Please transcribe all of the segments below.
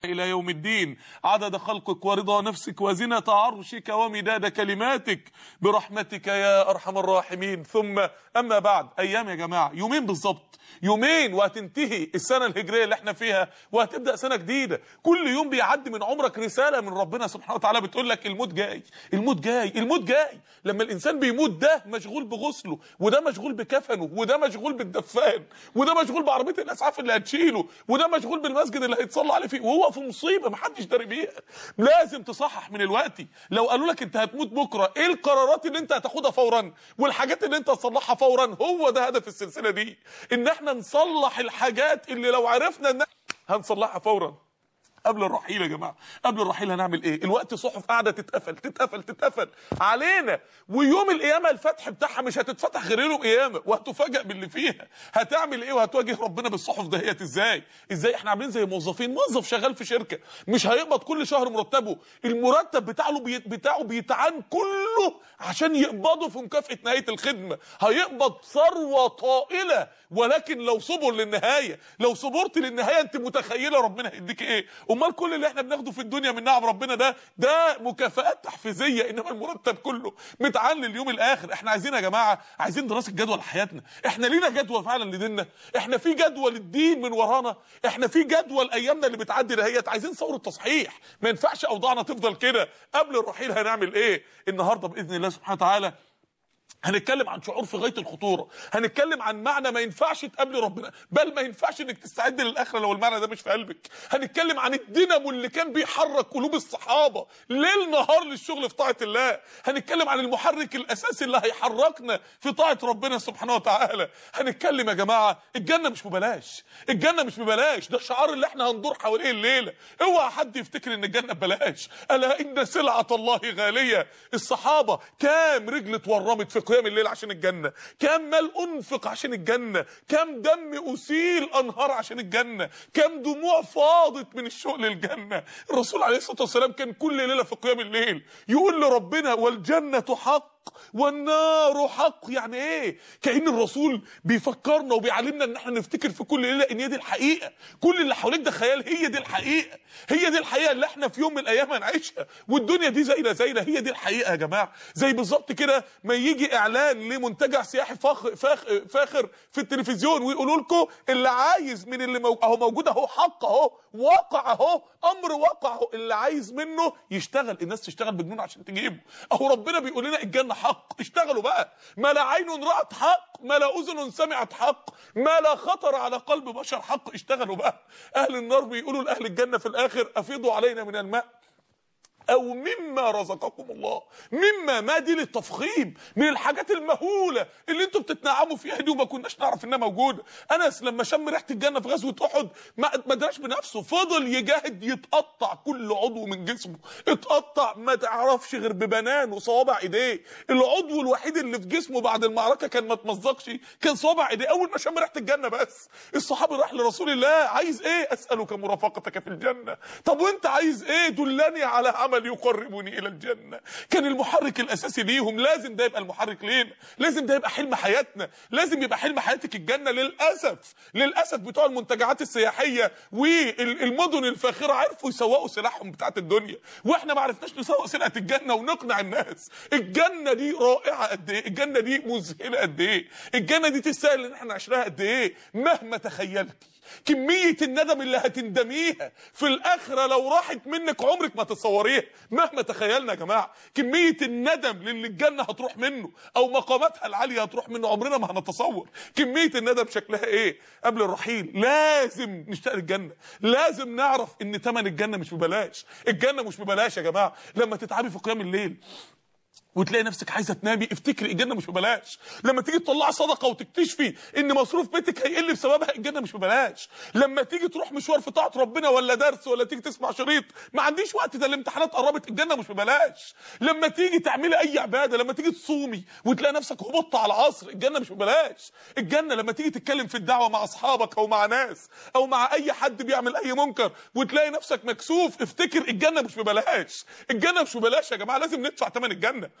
إلى يوم الدين عدد خلقك ورضا نفسك وزنة عرشك ومداد كلماتك برحمتك يا أرحم الراحمين ثم أما بعد أيام يا جماعة يومين بالظبط يومين وهتنتهي السنة الهجرية اللي احنا فيها وهتبدأ سنة جديدة كل يوم بيعدي من عمرك رسالة من ربنا سبحانه وتعالى بتقول لك الموت جاي الموت جاي الموت جاي لما الإنسان بيموت ده مشغول بغسله وده مشغول بكفنه وده مشغول بالدفان وده مشغول بعربية الإسعاف اللي هتشيله وده مشغول بالمسجد اللي هيتصلى عليه فيه وهو في مصيبة محدش داري بيها لازم تصحح من الوقت لو قالوا لك انت هتموت بكرة ايه القرارات اللي انت هتاخدها فورا والحاجات اللي انت هتصلحها فورا هو ده هدف السلسلة دي ان احنا نصلح الحاجات اللي لو عرفنا ان هنصلحها فورا قبل الرحيل يا جماعه قبل الرحيل هنعمل ايه الوقت صحف قاعده تتقفل تتقفل تتقفل علينا ويوم القيامه الفتح بتاعها مش هتتفتح غير يوم القيامه وهتفاجئ باللي فيها هتعمل ايه وهتواجه ربنا بالصحف دهيت ازاي ازاي احنا عاملين زي موظفين موظف شغال في شركه مش هيقبض كل شهر مرتبه المرتب بتاعه بي... بتاعه بيتعان كله عشان يقبضه في مكافاه نهايه الخدمه هيقبض ثروه طائله ولكن لو صبر للنهايه لو صبرت للنهايه انت متخيله ربنا هيديك ايه امال كل اللي احنا بناخده في الدنيا من نعم ربنا ده ده مكافآت تحفيزيه انما المرتب كله متعان لليوم الاخر احنا عايزين يا جماعه عايزين دراسه جدوى لحياتنا احنا لينا جدوى فعلا لديننا احنا في جدوى للدين من ورانا احنا في جدوى لايامنا اللي بتعدي دهيت عايزين ثوره تصحيح ما ينفعش اوضاعنا تفضل كده قبل الرحيل هنعمل ايه النهارده باذن الله سبحانه وتعالى هنتكلم عن شعور في غايه الخطوره هنتكلم عن معنى ما ينفعش تقابلي ربنا بل ما ينفعش انك تستعد للاخره لو المعنى ده مش في قلبك هنتكلم عن الدينامو اللي كان بيحرك قلوب الصحابه ليل نهار للشغل في طاعه الله هنتكلم عن المحرك الاساسي اللي هيحركنا في طاعه ربنا سبحانه وتعالى هنتكلم يا جماعه الجنه مش ببلاش الجنه مش ببلاش ده الشعار اللي احنا هندور حواليه الليله اوعى حد يفتكر ان الجنه ببلاش الا ان سلعه الله غاليه الصحابه كام رجل اتورمت في قيام الليل عشان الجنة كم مال أنفق عشان الجنة كم دم أسيل أنهار عشان الجنة كم دموع فاضت من الشوق للجنة الرسول عليه الصلاة والسلام كان كل ليلة في قيام الليل يقول لربنا والجنة حق والنار حق يعني ايه كأن الرسول بيفكرنا وبيعلمنا ان احنا نفتكر في كل ليله ان هي دي الحقيقه كل اللي حواليك ده خيال هي دي الحقيقه هي دي الحقيقه اللي احنا في يوم من الايام هنعيشها والدنيا دي زينا زينا هي دي الحقيقه يا جماعه زي بالظبط كده ما يجي اعلان لمنتجع سياحي فاخر فاخر, فاخر في التلفزيون ويقولوا لكم اللي عايز من اللي مو... اهو موجود اهو حق اهو واقع اهو امر واقع اهو اللي عايز منه يشتغل الناس تشتغل بجنون عشان تجيبه اهو ربنا بيقول لنا الجنه حق اشتغلوا بقى ما لا عين رأت حق ما لا أذن سمعت حق ما لا خطر على قلب بشر حق اشتغلوا بقى أهل النار بيقولوا لأهل الجنة في الآخر أفيضوا علينا من الماء او مما رزقكم الله مما ما دي للتفخيم من الحاجات المهوله اللي انتوا بتتنعموا فيها دي وما كناش نعرف انها موجوده انس لما شم ريحه الجنه في غزوه احد ما ما دراش بنفسه فضل يجاهد يتقطع كل عضو من جسمه اتقطع ما تعرفش غير ببنان وصوابع ايديه العضو الوحيد اللي في جسمه بعد المعركه كان ما اتمزقش كان صوابع ايديه اول ما شم ريحه الجنه بس الصحابي راح لرسول الله عايز ايه اسالك مرافقتك في الجنه طب وانت عايز ايه دلني على عمل يقربني الى الجنه كان المحرك الاساسي ليهم لازم ده يبقى المحرك لينا لازم ده يبقى حلم حياتنا لازم يبقى حلم حياتك الجنه للاسف للاسف بتوع المنتجعات السياحيه والمدن الفاخره عرفوا يسوقوا سلاحهم بتاعت الدنيا واحنا ما عرفناش نسوق سلعه الجنه ونقنع الناس الجنه دي رائعه قد ايه الجنه دي مذهله قد ايه الجنه دي تستاهل ان احنا عشناها قد ايه مهما تخيلتي كمية الندم اللي هتندميها في الآخرة لو راحت منك عمرك ما تتصوريها مهما تخيلنا يا جماعة كمية الندم للي الجنة هتروح منه أو مقاماتها العالية هتروح منه عمرنا ما هنتصور كمية الندم شكلها إيه قبل الرحيل لازم نشتاق الجنة لازم نعرف إن تمن الجنة مش ببلاش الجنة مش ببلاش يا جماعة لما تتعبي في قيام الليل وتلاقي نفسك عايزه تنامي افتكري الجنه مش ببلاش لما تيجي تطلعي صدقه وتكتشفي ان مصروف بيتك هيقل بسببها الجنه مش ببلاش لما تيجي تروح مشوار في طاعه ربنا ولا درس ولا تيجي تسمع شريط ما عنديش وقت ده الامتحانات قربت الجنه مش ببلاش لما تيجي تعملي اي عباده لما تيجي تصومي وتلاقي نفسك هبطت على العصر الجنه مش ببلاش الجنه لما تيجي تتكلم في الدعوه مع اصحابك او مع ناس او مع اي حد بيعمل اي منكر وتلاقي نفسك مكسوف افتكر الجنه مش ببلاش الجنه مش ببلاش يا جماعه لازم ندفع ثمن الجنه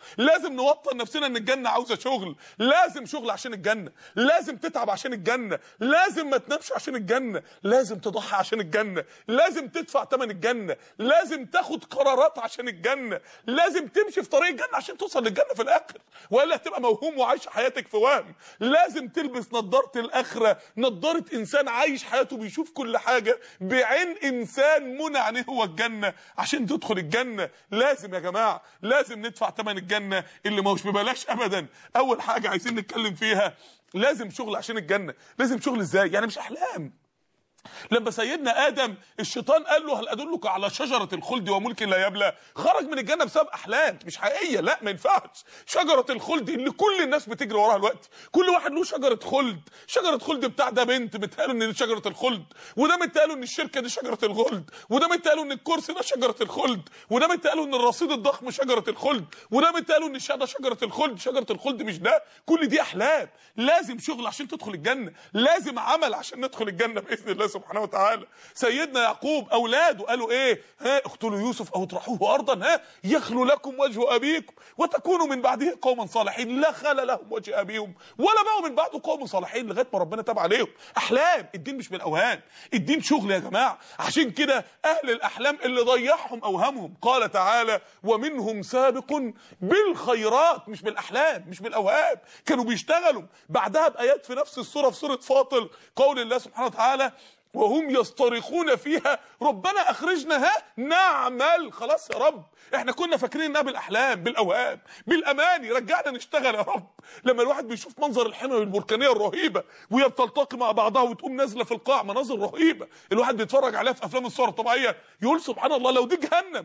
لازم نوطن نفسنا ان الجنه عاوزه شغل لازم شغل عشان الجنه لازم تتعب عشان الجنه لازم ما تنامش عشان الجنه لازم تضحي عشان الجنه لازم تدفع ثمن الجنه لازم تاخد قرارات عشان الجنه لازم تمشي في طريق الجنه عشان توصل للجنه في الاخر والا هتبقى موهوم وعايش حياتك في وهم لازم تلبس نظاره الاخره نظاره انسان عايش حياته بيشوف كل حاجه بعين انسان منى عينيه هو الجنه عشان تدخل الجنه لازم يا جماعه لازم ندفع ثمن الجنه اللي ما هوش ببلاش ابدا اول حاجه عايزين نتكلم فيها لازم شغل عشان الجنه لازم شغل ازاي يعني مش احلام لما سيدنا ادم الشيطان قال له هل ادلك على شجره الخلد وملك لا يبلى خرج من الجنه بسبب احلام مش حقيقيه لا ما ينفعش شجره الخلد اللي كل الناس بتجري وراها الوقت كل واحد له شجره خلد شجره خلد بتاع ده بنت متقالوا ان دي شجره الخلد وده متقالوا ان الشركه دي شجره الخلد وده متقالوا ان الكرسي ده شجره الخلد وده متقالوا ان الرصيد الضخم شجره الخلد وده متقالوا ان الشهاده شجره الخلد شجره الخلد مش ده كل دي احلام لازم شغل عشان تدخل الجنه لازم عمل عشان ندخل الجنه باذن الله سبحانه وتعالى سيدنا يعقوب اولاده قالوا ايه ها اقتلوا يوسف او اطرحوه ارضا ها يخلو لكم وجه ابيكم وتكونوا من بعده قوما صالحين لا خل لهم وجه ابيهم ولا بقوا من بعده قوم صالحين لغايه ما ربنا تاب عليهم احلام الدين مش بالاوهام الدين شغل يا جماعه عشان كده اهل الاحلام اللي ضيعهم اوهامهم قال تعالى ومنهم سابق بالخيرات مش بالاحلام مش بالاوهام كانوا بيشتغلوا بعدها بايات في نفس السوره في سوره فاطر قول الله سبحانه وتعالى وهم يصطرخون فيها ربنا اخرجنا ها نعمل خلاص يا رب احنا كنا فاكرين انها بالاحلام بالاوهام بالاماني رجعنا نشتغل يا رب لما الواحد بيشوف منظر الحمم البركانيه الرهيبه وهي بتلتقي مع بعضها وتقوم نازله في القاع مناظر رهيبه الواحد بيتفرج عليها في افلام الصور الطبيعيه يقول سبحان الله لو دي جهنم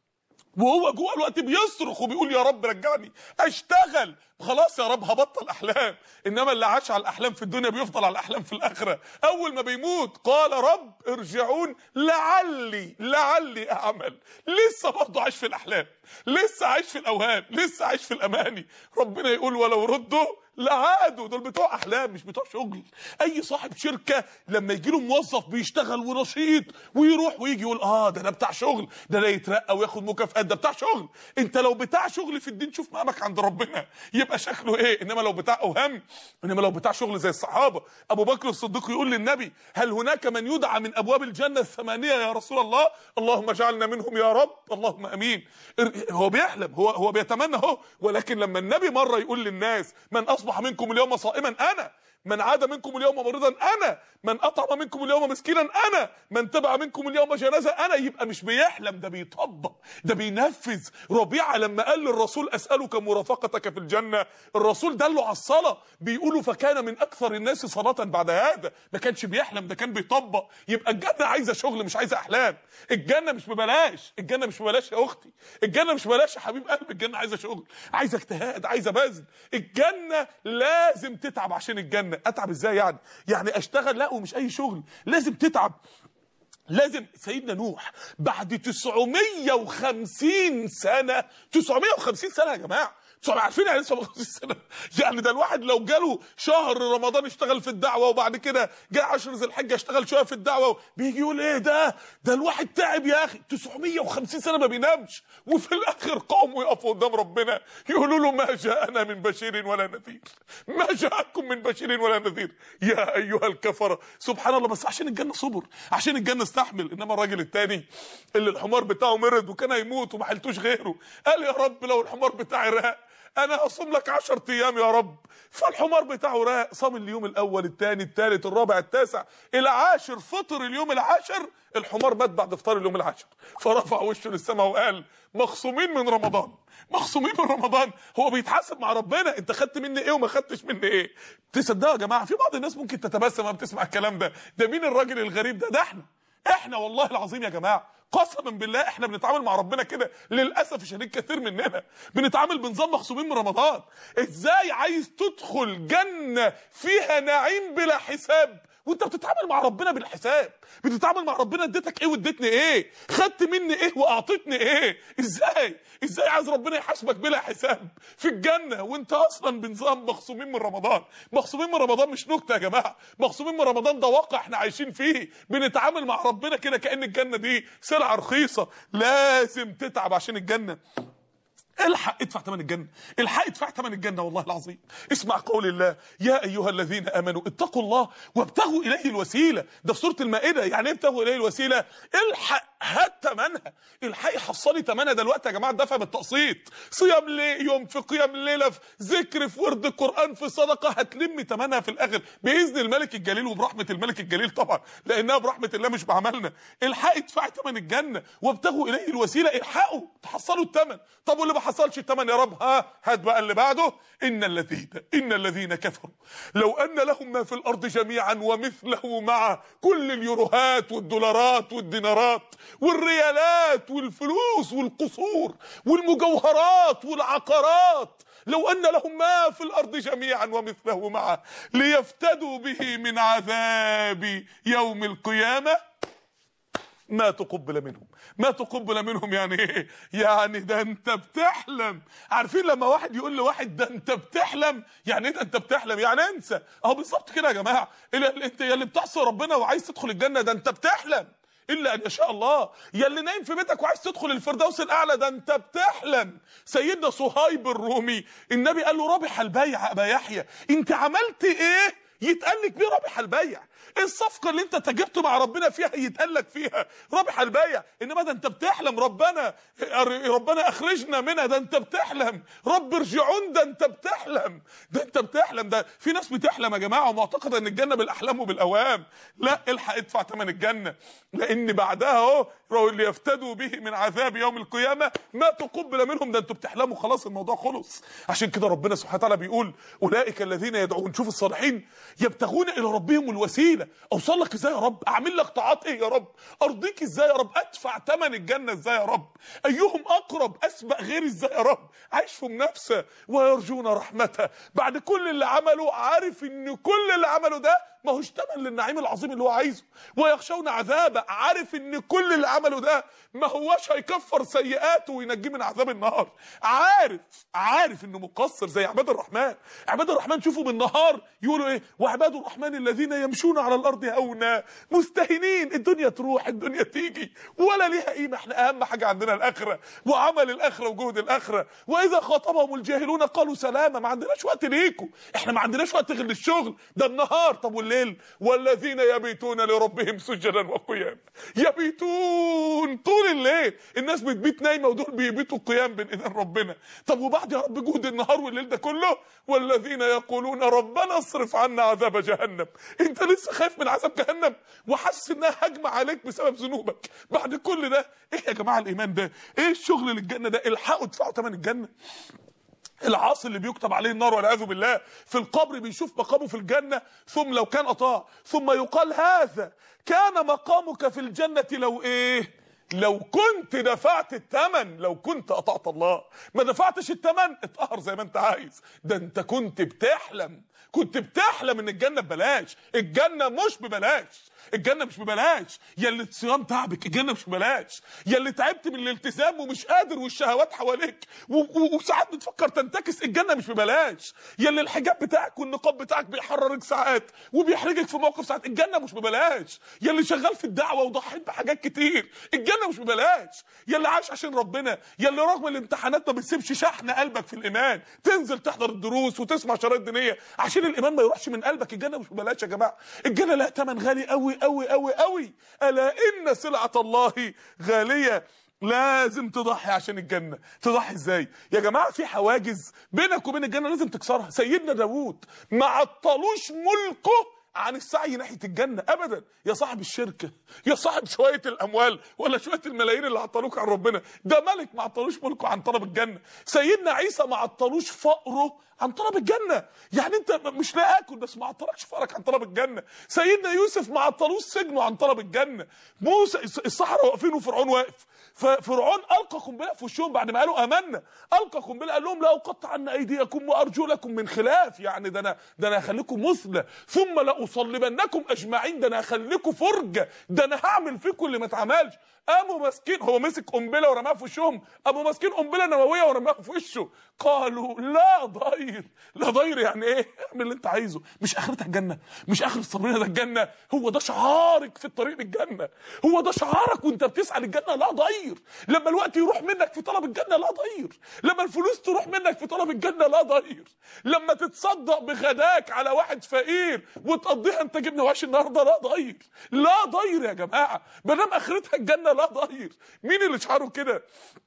وهو جوه الوقت بيصرخ وبيقول يا رب رجعني اشتغل خلاص يا رب هبطل احلام انما اللي عاش على الاحلام في الدنيا بيفضل على الاحلام في الاخره اول ما بيموت قال رب ارجعون لعلي لعلي اعمل لسه برضه عايش في الاحلام لسه عايش في الاوهام لسه عايش في الاماني ربنا يقول ولو ردوا لعادوا دول بتوع احلام مش بتوع شغل اي صاحب شركه لما يجي له موظف بيشتغل ونشيط ويروح ويجي يقول اه ده انا بتاع شغل ده انا يترقى وياخد مكافآت ده بتاع شغل انت لو بتاع شغل في الدين شوف مقامك عند ربنا يبقى شكله ايه انما لو بتاع اوهام انما لو بتاع شغل زي الصحابه ابو بكر الصديق يقول للنبي هل هناك من يدعى من ابواب الجنه الثمانيه يا رسول الله اللهم اجعلنا منهم يا رب اللهم امين هو بيحلم هو هو بيتمنى اهو ولكن لما النبي مره يقول للناس من اصبح منكم اليوم صائما انا من عاد منكم اليوم مريضا انا من اطعم منكم اليوم مسكينا انا من تبع منكم اليوم جنازه انا يبقى مش بيحلم ده بيطبق ده بينفذ ربيعه لما قال للرسول اسالك مرافقتك في الجنه الرسول دله على الصلاه بيقولوا فكان من اكثر الناس صلاه بعد هذا ما كانش بيحلم ده كان بيطبق يبقى الجنه عايزه شغل مش عايزه احلام الجنه مش ببلاش الجنه مش ببلاش يا اختي الجنه مش ببلاش يا حبيب قلبي الجنه عايزه شغل عايزه اجتهاد عايزه بذل الجنه لازم تتعب عشان الجنه اتعب ازاي يعني يعني اشتغل لا ومش اي شغل لازم تتعب لازم سيدنا نوح بعد 950 سنه 950 سنه يا جماعه انتوا عارفين يعني 950 سنه يعني ده الواحد لو جاله شهر رمضان اشتغل في الدعوه وبعد كده جه 10 ذي الحجه اشتغل شويه في الدعوه بيجي يقول ايه ده ده الواحد تعب يا اخي 950 سنه ما بينامش وفي الاخر قوموا يقفوا قدام ربنا يقولوا له ما جاءنا من بشير ولا نذير ما جاءكم من بشير ولا نذير يا ايها الكفره سبحان الله بس عشان الجنه صبر عشان الجنه استحمل انما الراجل التاني اللي الحمار بتاعه مرض وكان هيموت وما حلتوش غيره قال يا رب لو الحمار بتاعي راق انا هصوم لك 10 ايام يا رب فالحمار بتاعه راق صام اليوم الاول الثاني الثالث الرابع التاسع العاشر فطر اليوم العاشر الحمار مات بعد افطار اليوم العاشر فرفع وشه للسماء وقال مخصومين من رمضان مخصومين من رمضان هو بيتحاسب مع ربنا انت خدت مني ايه وما خدتش مني ايه تصدقوا يا جماعه في بعض الناس ممكن تتبسم لما بتسمع الكلام ده ده مين الراجل الغريب ده ده احنا احنا والله العظيم يا جماعه قسما بالله احنا بنتعامل مع ربنا كده للاسف الشديد كتير مننا بنتعامل بنظام مخصومين من رمضان ازاي عايز تدخل جنه فيها نعيم بلا حساب وانت بتتعامل مع ربنا بالحساب بتتعامل مع ربنا اديتك ايه واديتني ايه خدت مني ايه واعطيتني ايه ازاي ازاي عايز ربنا يحاسبك بلا حساب في الجنه وانت اصلا بنظام مخصومين من رمضان مخصومين من رمضان مش نكته يا جماعه مخصومين من رمضان ده واقع احنا عايشين فيه بنتعامل مع ربنا كده كان الجنه دي سلعه رخيصه لازم تتعب عشان الجنه الحق ادفع ثمن الجنه الحق ادفع ثمن الجنه والله العظيم اسمع قول الله يا ايها الذين امنوا اتقوا الله وابتغوا اليه الوسيله ده في سوره المائده يعني ايه ابتغوا اليه الوسيله الحق هات ثمنها الحقي حصلي ثمنها دلوقتي يا جماعه دفع بالتقسيط صيام ليه يوم في قيام ليله في ذكر في ورد القران في صدقه هتلمي ثمنها في الاخر باذن الملك الجليل وبرحمه الملك الجليل طبعا لانها برحمه الله مش بعملنا الحقي ادفعي ثمن الجنه وابتغوا اليه الوسيله الحقوا تحصلوا الثمن طب واللي ما حصلش الثمن يا رب ها هات بقى اللي بعده ان الذين ان الذين كفروا لو ان لهم ما في الارض جميعا ومثله معه كل اليوروهات والدولارات والدينارات والريالات والفلوس والقصور والمجوهرات والعقارات لو ان لهم ما في الارض جميعا ومثله معه ليفتدوا به من عذاب يوم القيامه ما تقبل منهم ما تقبل منهم يعني ايه يعني ده انت بتحلم عارفين لما واحد يقول لواحد ده انت بتحلم يعني ايه ده انت بتحلم يعني انسى اهو بالظبط كده يا جماعه اللي انت يا اللي بتعصي ربنا وعايز تدخل الجنه ده انت بتحلم الا ان يشاء الله يا اللي نايم في بيتك وعايز تدخل الفردوس الاعلى ده انت بتحلم سيدنا صهيب الرومي النبي قال له رابح البيع ابا يحيى انت عملت ايه يتقال لك بيه رابح البيع ايه الصفقه اللي انت تاجرت مع ربنا فيها يتقال لك فيها رابح البيع انما ده انت بتحلم ربنا ربنا اخرجنا منها ده انت بتحلم رب ارجعون ده انت بتحلم ده انت بتحلم ده في ناس بتحلم يا جماعه ومعتقده ان الجنه بالاحلام وبالاوهام لا الحق ادفع ثمن الجنه لان بعدها اهو ليفتدوا به من عذاب يوم القيامه ما تقبل منهم ده انتوا بتحلموا خلاص الموضوع خلص عشان كده ربنا سبحانه وتعالى بيقول اولئك الذين يدعون شوف الصالحين يبتغون الى ربهم الوسيله اوصل لك ازاي يا رب اعمل لك طاعات ايه يا رب ارضيك ازاي يا رب ادفع ثمن الجنه ازاي يا رب ايهم اقرب اسبق غيري ازاي يا رب عايش في منافسه ويرجون رحمته بعد كل اللي عمله عارف ان كل اللي عمله ده ما هوش تمن للنعيم العظيم اللي هو عايزه ويخشون عذابه عارف ان كل اللي عمله ده ما هوش هيكفر سيئاته وينجيه من عذاب النار عارف عارف انه مقصر زي عباد الرحمن عباد الرحمن شوفوا بالنهار يقولوا ايه وعباد الرحمن الذين يمشون على الارض هونا مستهينين الدنيا تروح الدنيا تيجي ولا ليها قيمه احنا اهم حاجه عندنا الاخره وعمل الاخره وجهد الاخره واذا خاطبهم الجاهلون قالوا سلاما ما عندناش وقت ليكوا احنا ما عندناش وقت غير للشغل ده النهار طب والليل والذين يبيتون لربهم سجدا وقياما يبيتون طول الليل الناس بتبيت نايمه ودول بيبيتوا قيام بين ايدين ربنا طب وبعد يا رب جهد النهار والليل ده كله والذين يقولون ربنا اصرف عنا عذاب جهنم انت لسه خايف من عذاب جهنم وحاسس انها هجمه عليك بسبب ذنوبك بعد كل ده ايه يا جماعه الايمان ده ايه الشغل للجنه ده الحقوا ادفعوا ثمن الجنه العاصي اللي بيكتب عليه النار والعياذ بالله في القبر بيشوف مقامه في الجنه ثم لو كان اطاع ثم يقال هذا كان مقامك في الجنه لو ايه لو كنت دفعت الثمن لو كنت اطعت الله ما دفعتش الثمن اتقهر زي ما انت عايز ده انت كنت بتحلم كنت بتحلم ان الجنه ببلاش الجنه مش ببلاش الجنه مش ببلاش يا اللي الصيام تعبك الجنه مش ببلاش يا اللي تعبت من الالتزام ومش قادر والشهوات حواليك وساعات بتفكر تنتكس الجنه مش ببلاش يا اللي الحجاب بتاعك والنقاب بتاعك بيحررك ساعات وبيحرجك في موقف ساعات الجنه مش ببلاش يا اللي شغال في الدعوه وضحيت بحاجات كتير الجنه مش ببلاش يا اللي عايش عشان ربنا يا اللي رغم الامتحانات ما بتسيبش شحن قلبك في الايمان تنزل تحضر الدروس وتسمع شرايط دينيه عشان الايمان ما يروحش من قلبك الجنه مش ببلاش يا جماعه الجنه لها ثمن غالي قوي قوي قوي قوي الا ان سلعه الله غاليه لازم تضحي عشان الجنه تضحي ازاي يا جماعه في حواجز بينك وبين الجنه لازم تكسرها سيدنا داوود ما عطلوش ملكه عن السعي ناحيه الجنه ابدا يا صاحب الشركه يا صاحب شويه الاموال ولا شويه الملايين اللي عطلوك عن ربنا ده ملك ما عطلوش ملكه عن طلب الجنه سيدنا عيسى ما عطلوش فقره عن طلب الجنه يعني انت مش لا اكل بس ما عطلكش فقرك عن طلب الجنه سيدنا يوسف ما عطلوش سجنه عن طلب الجنه موسى الصحراء واقفين وفرعون واقف ففرعون القى قنبله في وشهم بعد ما قالوا امنا القى قنبله قال لهم لا اقطعن ايديكم وارجلكم من خلاف يعني ده انا ده انا هخليكم مثلى ثم اصلبنكم اجمعين ده انا هخليكم فرجه ده انا هعمل فيكم اللي ما اتعملش قاموا ماسكين هو مسك قنبله ورماها في وشهم قاموا ماسكين قنبله نوويه ورماها في وشه قالوا لا ضير لا ضير يعني ايه اعمل اللي انت عايزه مش اخرتها الجنه مش اخر الصبرنا ده الجنه هو ده شعارك في الطريق للجنه هو ده شعارك وانت بتسعى للجنه لا ضير لما الوقت يروح منك في طلب الجنه لا ضير لما الفلوس تروح منك في طلب الجنه لا ضير لما تتصدق بغداك على واحد فقير وتقضيها انت جبنه وعيش النهارده لا ضير لا ضير يا جماعه ما دام اخرتها الجنه لا ضير مين اللي شعاره كده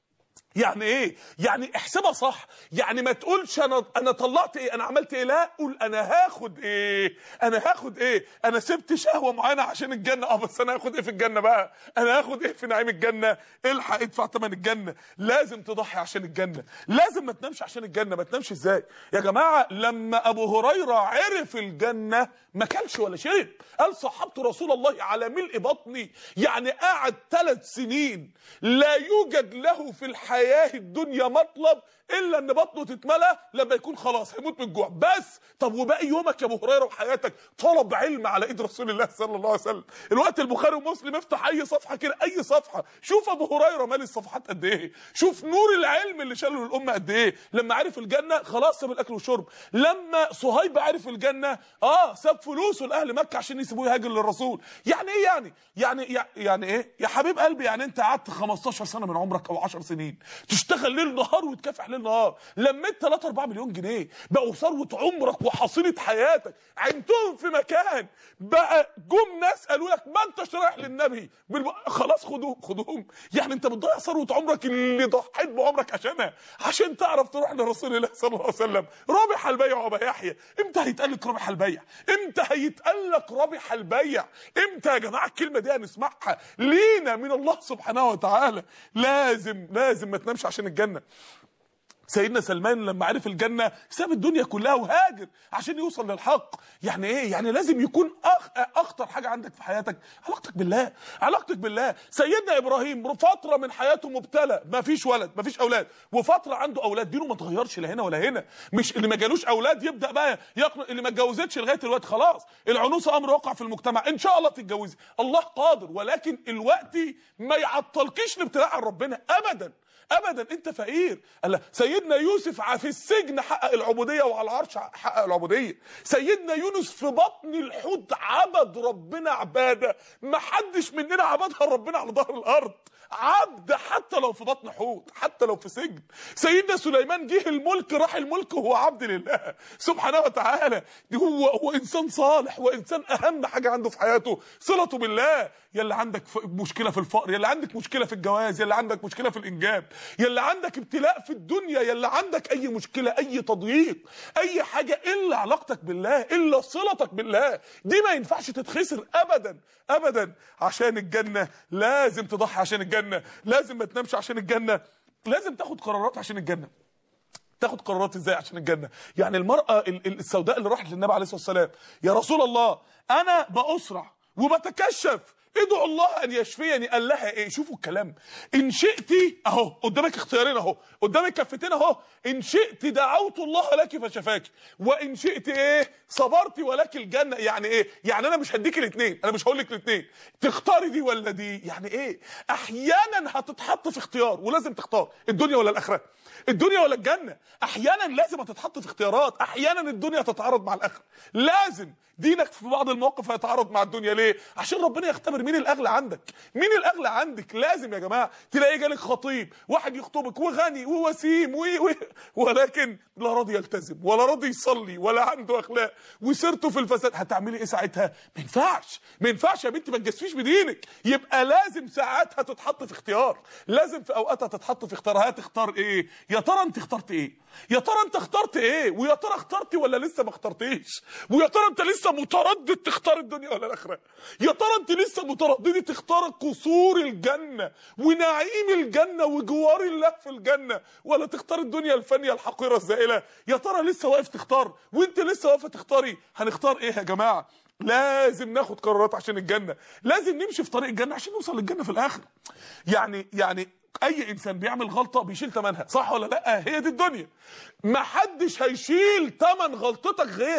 يعني ايه يعني احسبها صح يعني ما تقولش انا انا طلعت ايه انا عملت ايه لا قول انا هاخد ايه انا هاخد ايه انا سبت شهوه معينه عشان الجنه اه بس انا هاخد ايه في الجنه بقى انا هاخد ايه في نعيم الجنه الحق ادفع ثمن الجنه لازم تضحي عشان الجنه لازم ما تنامش عشان الجنه ما تنامش ازاي يا جماعه لما ابو هريره عرف الجنه ما كلش ولا شرب قال صحبت رسول الله على ملء بطني يعني قعد ثلاث سنين لا يوجد له في الحياه الدنيا مطلب الا ان بطنه تتملى لما يكون خلاص هيموت من الجوع بس طب وباقي يومك يا ابو هريره وحياتك طلب علم على ايد رسول الله صلى الله عليه وسلم الوقت البخاري ومسلم افتح اي صفحه كده اي صفحه شوف ابو هريره مال الصفحات قد ايه شوف نور العلم اللي شاله للامه قد ايه لما عرف الجنه خلاص ساب الاكل والشرب لما صهيب عرف الجنه اه ساب فلوسه لاهل مكه عشان يسيبوه يهاجر للرسول يعني ايه يعني يعني يعني ايه يا حبيب قلبي يعني انت قعدت 15 سنه من عمرك او 10 سنين تشتغل ليل نهار وتكافح ليل نهار لميت 3 4 مليون جنيه بقوا ثروه عمرك وحصيله حياتك عينتهم في مكان بقى جم ناس قالوا لك ما انتش رايح للنبي بالب... خلاص خدوهم خدوهم يعني انت بتضيع ثروه عمرك اللي ضحيت بعمرك عشانها عشان تعرف تروح لرسول الله صلى الله عليه وسلم رابح البيع ابا يحيى امتى هيتقال لك رابح البيع امتى هيتقال لك رابح البيع امتى يا جماعه الكلمه دي هنسمعها لينا من الله سبحانه وتعالى لازم لازم ما تنامش عشان الجنه سيدنا سلمان لما عرف الجنة ساب الدنيا كلها وهاجر عشان يوصل للحق يعني ايه يعني لازم يكون أخ... اخطر حاجة عندك في حياتك علاقتك بالله علاقتك بالله سيدنا ابراهيم فترة من حياته مبتلى ما فيش ولد ما فيش اولاد وفترة عنده اولاد دينه ما اتغيرش لا هنا ولا هنا مش اللي ما جالوش اولاد يبدا بقى يقنع اللي ما اتجوزتش لغايه الوقت خلاص العنوسه امر واقع في المجتمع ان شاء الله تتجوزي الله قادر ولكن الوقت ما يعطلكيش الابتلاء عن ربنا ابدا ابدا انت فقير الله سيدنا يوسف في السجن حقق العبوديه وعلى العرش حقق العبوديه سيدنا يونس في بطن الحوت عبد ربنا عباده ما حدش مننا عبدها ربنا على ظهر الارض عبد حتى لو في بطن حوت حتى لو في سجن سيدنا سليمان جه الملك راح الملك وهو عبد لله سبحانه وتعالى هو هو انسان صالح وانسان اهم حاجه عنده في حياته صلته بالله يلا عندك مشكله في الفقر يلا عندك مشكله في الجواز يلا عندك مشكله في الانجاب يلا عندك ابتلاء في الدنيا يلا عندك اي مشكله اي تضييق اي حاجه الا علاقتك بالله الا صلتك بالله دي ما ينفعش تتخسر ابدا ابدا عشان الجنه لازم تضحي عشان الجنه لازم ما تنامش عشان الجنه لازم تاخد قرارات عشان الجنه تاخد قرارات ازاي عشان الجنه يعني المراه السوداء اللي راحت للنبي عليه الصلاه والسلام يا رسول الله انا باسرع وبتكشف ادعوا الله ان يشفيني قال لها ايه شوفوا الكلام ان شئت اهو قدامك اختيارين اهو قدامك كفتين اهو ان شئت دعوت الله لك فشفاك وان شئت ايه صبرت ولك الجنه يعني ايه يعني انا مش هديك الاثنين انا مش هقول لك الاثنين تختاري دي ولا دي يعني ايه احيانا هتتحط في اختيار ولازم تختار الدنيا ولا الاخره الدنيا ولا الجنه احيانا لازم هتتحط في اختيارات احيانا الدنيا تتعارض مع الاخره لازم دينك في بعض المواقف هيتعارض مع الدنيا ليه عشان ربنا يختبر مين الاغلى عندك مين الاغلى عندك لازم يا جماعه تلاقي جالك خطيب واحد يخطبك وغني ووسيم و... و... ولكن لا راضي يلتزم ولا راضي يصلي ولا عنده اخلاق وسيرته في الفساد هتعملي ايه ساعتها ما ينفعش ما ينفعش يا بنتي ما تجسفيش بدينك يبقى لازم ساعاتها تتحط في اختيار لازم في اوقاتها تتحط في اختيار هتختار ايه يا ترى انت اخترت ايه يا ترى انت اخترت ايه ويا ترى اخترتي ولا لسه ما اخترتيش ويا ترى انت لسه متردد تختار الدنيا ولا الاخره يا ترى انت لسه متردده تختار قصور الجنه ونعيم الجنه وجوار الله في الجنه ولا تختار الدنيا الفانيه الحقيره الزائله يا ترى لسه واقف تختار وانت لسه واقفه تختاري هنختار ايه يا جماعه لازم ناخد قرارات عشان الجنه لازم نمشي في طريق الجنه عشان نوصل للجنه في الاخر يعني يعني اي انسان بيعمل غلطه بيشيل ثمنها صح ولا لا هي دي الدنيا ما حدش هيشيل ثمن غلطتك غيرك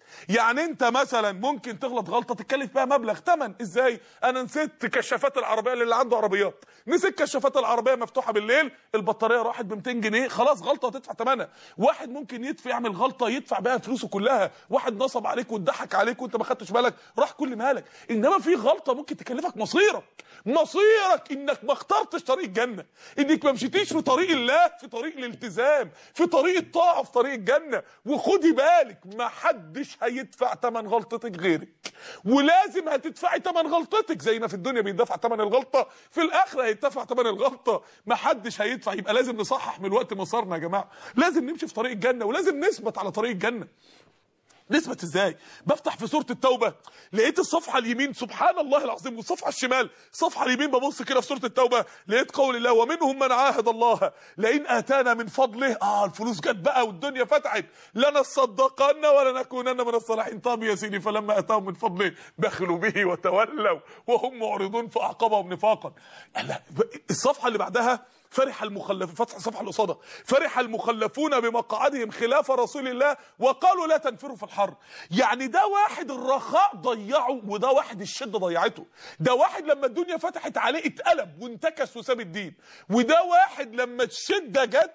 يعني انت مثلا ممكن تغلط غلطه تتكلف بيها مبلغ ثمن ازاي انا نسيت كشافات العربيه اللي عنده عربيات نسيت كشافات العربيه مفتوحه بالليل البطاريه راحت ب 200 جنيه خلاص غلطه هتدفع ثمنها واحد ممكن يدفع يعمل غلطه يدفع بيها فلوسه كلها واحد نصب عليك واتضحك عليك وانت ما خدتش بالك راح كل مالك انما في غلطه ممكن تكلفك مصيرك مصيرك انك ما اخترتش طريق الجنه انك ما مشيتيش في طريق الله في طريق الالتزام في طريق الطاعه في طريق الجنه وخدي بالك ما حدش هيدفع ثمن غلطتك غيرك ولازم هتدفعي ثمن غلطتك زي ما في الدنيا بيدفع ثمن الغلطه في الاخره هيدفع ثمن الغلطه ما حدش هيدفع يبقى لازم نصحح من الوقت مسارنا يا جماعه لازم نمشي في طريق الجنه ولازم نثبت على طريق الجنه نثبت ازاي بفتح في سوره التوبه لقيت الصفحه اليمين سبحان الله العظيم والصفحه الشمال الصفحه اليمين ببص كده في سوره التوبه لقيت قول الله ومنهم من عاهد الله لئن اتانا من فضله اه الفلوس جت بقى والدنيا فتحت لنصدقن ولنكونن من الصالحين طب يا سيدي فلما اتاهم من فضله بخلوا به وتولوا وهم معرضون فاعقبهم نفاقا لا الصفحه اللي بعدها فرح المخلفون فتح الصفحه اللي قصادها فرح المخلفون بمقعدهم خلاف رسول الله وقالوا لا تنفروا في الحر يعني ده واحد الرخاء ضيعه وده واحد الشده ضيعته ده واحد لما الدنيا فتحت عليه اتقلب وانتكس وساب الدين وده واحد لما الشده جت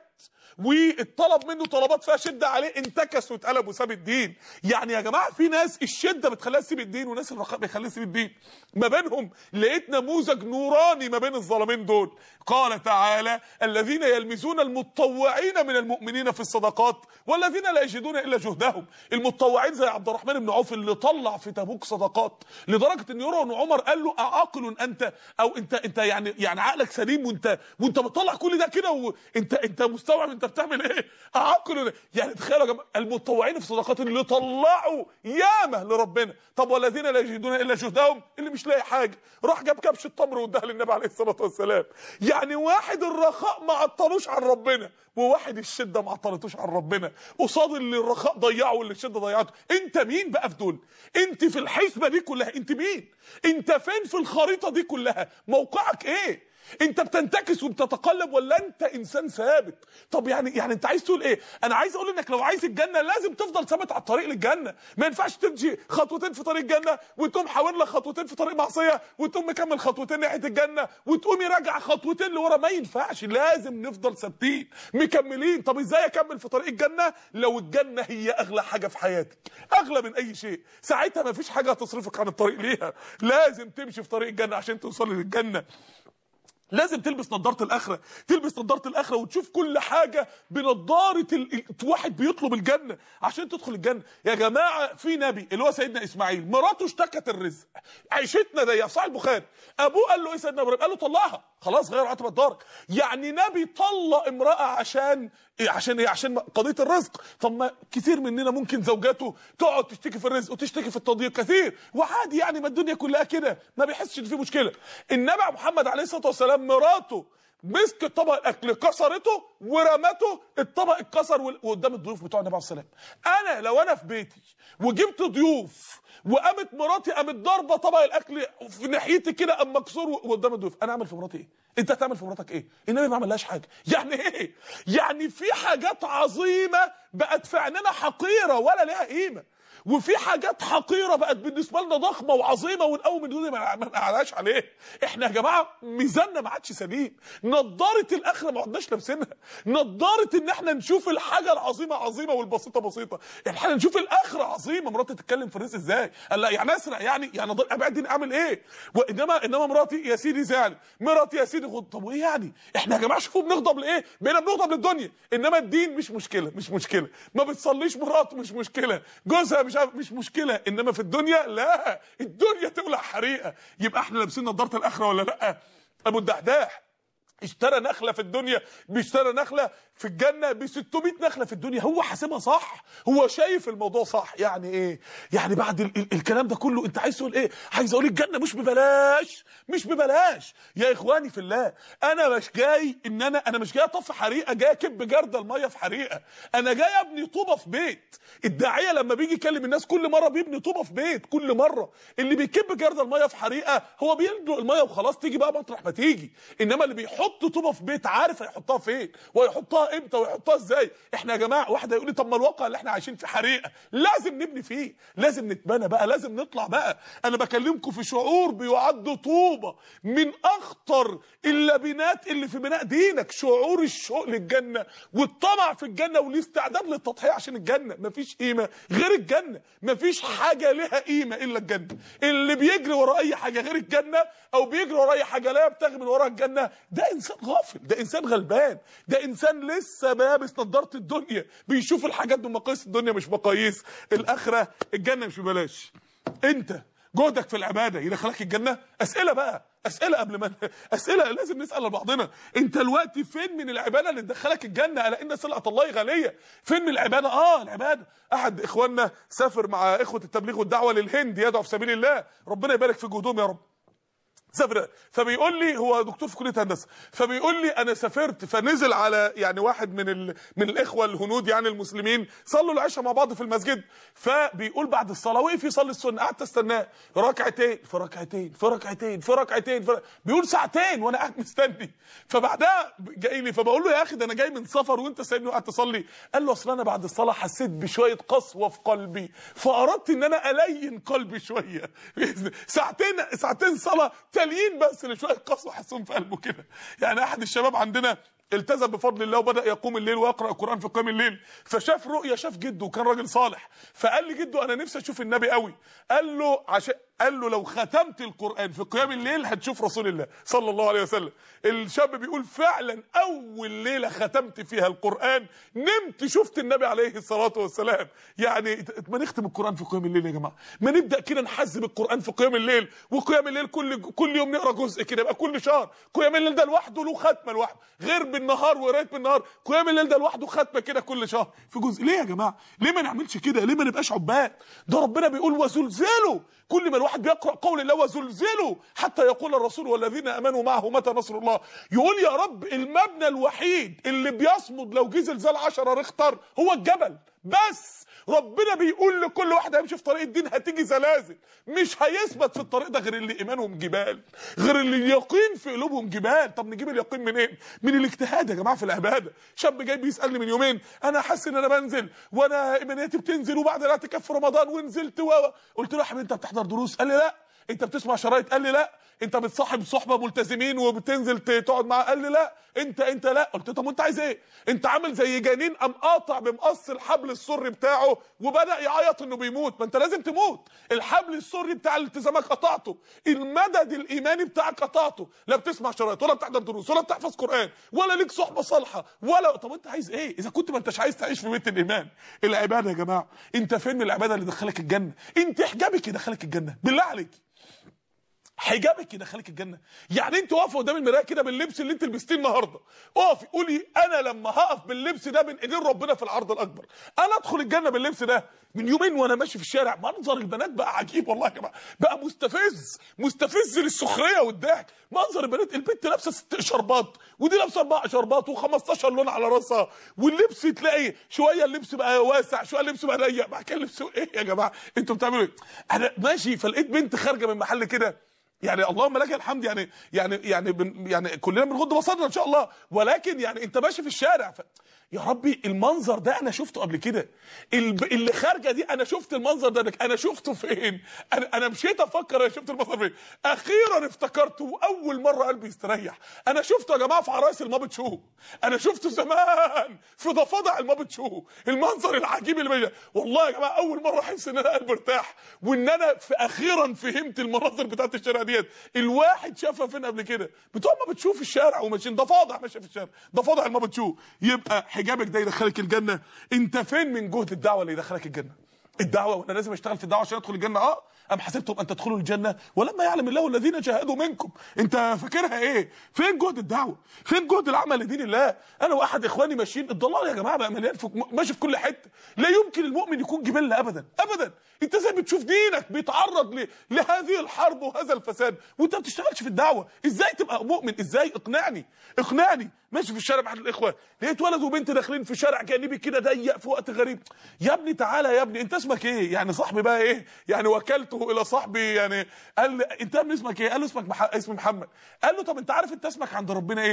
والطلب منه طلبات فيها شده عليه انتكس واتقلب وساب الدين يعني يا جماعه في ناس الشده بتخليها تسيب الدين وناس الرخاء بيخليها تسيب الدين ما بينهم لقيت نموذج نوراني ما بين الظالمين دول قال تعالى الذين يلمزون المتطوعين من المؤمنين في الصدقات والذين لا يجدون الا جهدهم المتطوعين زي عبد الرحمن بن عوف اللي طلع في تبوك صدقات لدرجه ان يروى ان عمر قال له اعاقل انت او انت انت يعني يعني عقلك سليم وانت وانت بتطلع كل ده كده وانت انت مستوعب انت بتعمل ايه اعاقل يعني تخيلوا يا جماعه المتطوعين في صدقات اللي طلعوا ياما لربنا طب والذين لا يجدون الا جهدهم اللي مش لاقي حاجه راح جاب كبش التمر واداها للنبي عليه الصلاه والسلام يعني واحد الرخاء ما عطلوش عن ربنا وواحد الشده ما عطلتوش عن ربنا قصاد اللي الرخاء ضيعه واللي الشده ضيعته انت مين بقى في دول انت في الحسبه دي كلها انت مين انت فين في الخريطه دي كلها موقعك ايه انت بتنتكس وبتتقلب ولا انت انسان ثابت طب يعني يعني انت عايز تقول ايه انا عايز اقول انك لو عايز الجنه لازم تفضل ثابت على الطريق للجنه ما ينفعش تمشي خطوتين في طريق الجنه وتقوم حاول لك خطوتين في طريق معصيه وتقوم مكمل خطوتين ناحيه الجنه وتقوم راجع خطوتين لورا ما ينفعش لازم نفضل ثابتين مكملين طب ازاي اكمل في طريق الجنه لو الجنه هي اغلى حاجه في حياتك اغلى من اي شيء ساعتها ما فيش حاجه هتصرفك عن الطريق ليها لازم تمشي في طريق الجنه عشان توصل للجنه لازم تلبس نظاره الاخره تلبس نظاره الاخره وتشوف كل حاجه بنظاره ال... ال- واحد بيطلب الجنه عشان تدخل الجنه يا جماعه في نبي اللي هو سيدنا اسماعيل مراته اشتكت الرزق عيشتنا ضيقه في صحيح البخاري ابوه قال له ايه سيدنا ابراهيم قال له طلقها خلاص غير عتبه دارك يعني نبي طلق امراه عشان إيه عشان ايه عشان قضيه الرزق طب ما كتير مننا ممكن زوجاته تقعد تشتكي في الرزق وتشتكي في التضييق كثير وعادي يعني ما الدنيا كلها كده ما بيحسش ان في مشكله النبي محمد عليه الصلاه والسلام مراته مسكت طبق الاكل كسرته ورمته الطبق اتكسر وال- وقدام الضيوف بتوع النبي عليه الصلاه والسلام انا لو انا في بيتي وجبت ضيوف وقامت مراتي قامت ضاربه طبق الاكل في ناحيتي كده قام مكسور وقدام الضيوف انا اعمل في مراتي ايه انت هتعمل في مراتك ايه النبي ما عملهاش حاجه يعني ايه يعني في حاجات عظيمه بقت في عيننا حقيره ولا ليها قيمه وفي حاجات حقيره بقت بالنسبه لنا ضخمه وعظيمه ونقوم الدنيا ما ما نقعدهاش عليه احنا يا جماعه ميزاننا ما عادش سليم نضاره الاخره ما عدناش لابسينها نضاره ان احنا نشوف الحاجه العظيمه عظيمه والبسيطه بسيطه احنا نشوف الاخره عظيمه مراتي تتكلم في الرزق ازاي قال لا يعني اسرع يعني يعني ضل ابعد دي اعمل ايه وانما انما مراتي يا سيدي زعل مراتي يا سيدي خد طب وايه يعني احنا يا جماعه شوفوا بنغضب لايه بقينا بنغضب للدنيا انما الدين مش مشكله مش مشكله ما بتصليش مراته مش مشكله جوزها مش عارف مش مشكله انما في الدنيا لا الدنيا تولع حريقه يبقى احنا لابسين نظاره الاخره ولا لا ابو الدحداح اشترى نخله في الدنيا بيشترى نخله في الجنه ب 600 نخله في الدنيا هو حاسبها صح هو شايف الموضوع صح يعني ايه يعني بعد ال ال الكلام ده كله انت عايز تقول ايه عايز اقول الجنه مش ببلاش مش ببلاش يا اخواني في الله انا مش جاي ان انا انا مش جاي اطفي حريقه جاي اكب جرد الميه في حريقه انا جاي ابني طوبه في بيت الداعيه لما بيجي يكلم الناس كل مره بيبني طوبه في بيت كل مره اللي بيكب جرد الميه في حريقه هو بيلدق الميه وخلاص تيجي بقى مطرح ما تيجي انما اللي بيحط يحط طوبه في بيت عارف هيحطها فين ويحطها امتى ويحطها ازاي احنا يا جماعه واحد هيقول لي طب ما الواقع اللي احنا عايشين فيه حريقه لازم نبني فيه لازم نتبنى بقى لازم نطلع بقى انا بكلمكم في شعور بيعد طوبه من اخطر اللبنات اللي في بناء دينك شعور الشوق للجنه والطمع في الجنه والاستعداد للتضحيه عشان الجنه مفيش قيمه غير الجنه مفيش حاجه لها قيمه الا الجنه اللي بيجري ورا اي حاجه غير الجنه او بيجري ورا اي حاجه لا يبتغي من وراها الجنه ده انسان غافل ده انسان غلبان ده انسان لسه لابس نضاره الدنيا بيشوف الحاجات بمقاييس الدنيا مش مقاييس الاخره الجنه مش ببلاش انت جهدك في العباده يدخلك الجنه اسئله بقى اسئله قبل ما اسئله لازم نسال لبعضنا انت دلوقتي فين من العباده اللي تدخلك الجنه الا ان سلعه الله غاليه فين من العباده اه العباده احد اخواننا سافر مع اخوه التبليغ والدعوه للهند يدعو في سبيل الله ربنا يبارك في جهودهم يا رب سافر فبيقول لي هو دكتور في كليه هندسه فبيقول لي انا سافرت فنزل على يعني واحد من ال... من الاخوه الهنود يعني المسلمين صلوا العشاء مع بعض في المسجد فبيقول بعد الصلاه وقف يصلي السنه قعدت استناه ركعتين في ركعتين في ركعتين في ركعتين في... بيقول ساعتين وانا قاعد مستني فبعدها جاي لي فبقول له يا اخي ده انا جاي من سفر وانت سايبني وقاعد تصلي قال له اصل انا بعد الصلاه حسيت بشويه قسوه في قلبي فاردت ان انا الين قلبي شويه ساعتين ساعتين صلاه تاليين بس لشويه قسوه حسهم في قلبه كده يعني احد الشباب عندنا التزم بفضل الله وبدا يقوم الليل ويقرا القران في قيام الليل فشاف رؤيه شاف جده وكان راجل صالح فقال لي جده انا نفسي اشوف النبي قوي قال له عشان قال له لو ختمت القران في قيام الليل هتشوف رسول الله صلى الله عليه وسلم الشاب بيقول فعلا اول ليله ختمت فيها القران نمت شفت النبي عليه الصلاه والسلام يعني ما نختم القران في قيام الليل يا جماعه ما نبدا كده نحزم القران في قيام الليل وقيام الليل كل كل يوم نقرا جزء كده يبقى كل شهر قيام الليل ده لوحده له ختمه لوحده غير بالنهار وقرايه بالنهار قيام الليل ده لوحده ختمه كده كل شهر في جزء ليه يا جماعه ليه ما نعملش كده ليه ما نبقاش عباد ده ربنا بيقول وزلزلوا كل ما الواحد بيقرا قول الله وزلزلوا حتى يقول الرسول والذين امنوا معه متى نصر الله يقول يا رب المبنى الوحيد اللي بيصمد لو جه زلزال 10 ريختر هو الجبل بس ربنا بيقول لكل واحد هيمشي في طريق الدين هتيجي زلازل مش هيثبت في الطريق ده غير اللي ايمانهم جبال غير اللي اليقين في قلوبهم جبال طب نجيب اليقين منين إيه؟ من الاجتهاد يا جماعه في العباده شاب جاي بيسالني من يومين انا حاسس ان انا بنزل وانا ايمانياتي بتنزل وبعد الاعتكاف في رمضان ونزلت و قلت له يا حبيبي انت بتحضر دروس قال لي لا انت بتسمع شرايط قال لي لا انت بتصاحب صحبه ملتزمين وبتنزل تقعد معاه قال لي لا انت انت لا قلت له طب انت عايز ايه انت عامل زي جنين قام قاطع بمقص الحبل السري بتاعه وبدا يعيط انه بيموت ما انت لازم تموت الحبل السري بتاع التزامك قطعته المدد الايماني بتاعك قطعته لا بتسمع شرايط ولا بتحضر دروس ولا بتحفظ قران ولا ليك صحبه صالحه ولا طب انت عايز ايه اذا كنت ما انتش عايز تعيش في بيت الايمان العباده يا جماعه انت فين من العباده اللي دخلك الجنه انت حجابك يدخلك الجنه بالله عليك حجابك يدخلك الجنه يعني انت واقفه قدام المرايه كده باللبس اللي انت لبستيه النهارده اقفي قولي انا لما هقف باللبس ده بين ايدين ربنا في العرض الاكبر انا ادخل الجنه باللبس ده من يومين وانا ماشي في الشارع منظر البنات بقى عجيب والله يا جماعه بقى مستفز مستفز للسخريه والضحك منظر البنات البنت لابسه ست شربات ودي لابسه اربع شربات و15 لون على راسها واللبس تلاقي شويه اللبس بقى واسع شويه اللبس بقى ضيق بعد كده اللبس ايه يا جماعه انتوا بتعملوا ايه انا ماشي فلقيت بنت خارجه من محل كده يعني اللهم لك الحمد يعني يعني يعني بن يعني كلنا بنغض بصرنا ان شاء الله ولكن يعني انت ماشي في الشارع ف... يا ربي المنظر ده انا شفته قبل كده اللي خارجه دي انا شفت المنظر ده انا شفته فين انا انا مشيت افكر انا شفت المنظر فين اخيرا افتكرته واول مره قلبي يستريح انا شفته يا جماعه في عرايس المابت شو انا شفته زمان في ضفادع المابت شو المنظر العجيب اللي بيجي والله يا جماعه اول مره احس ان انا قلبي ارتاح وان انا في اخيرا فهمت المناظر بتاعت الشارع ديت الواحد شافها فين قبل كده بتوع ما بتشوف الشارع وماشيين ضفادع ماشيه في الشارع ضفادع ما بتشوف يبقى حجابك ده يدخلك الجنه انت فين من جهد الدعوه اللي يدخلك الجنه الدعوه وانا لازم اشتغل في الدعوه عشان ادخل الجنه اه ام حسبتم ان تدخلوا الجنه ولما يعلم الله الذين جاهدوا منكم انت فاكرها ايه فين جهد الدعوه فين جهد العمل لدين الله انا واحد اخواني ماشيين الضلال يا جماعه بقى مليان في ماشي في كل حته لا يمكن المؤمن يكون جبله ابدا ابدا انت زي بتشوف دينك بيتعرض ل... لهذه الحرب وهذا الفساد وانت ما بتشتغلش في الدعوه ازاي تبقى مؤمن ازاي اقنعني اقنعني ماشي في الشارع مع الاخوه لقيت ولد وبنت داخلين في شارع جانبي كده ضيق في وقت غريب يا ابني تعالى يا ابني انت اسمك ايه يعني صاحبي بقى ايه يعني وكلته الى صاحبي يعني قال لي انت ابني اسمك ايه قال له اسمك مح... اسمي محمد قال له طب انت عارف انت اسمك عند ربنا ايه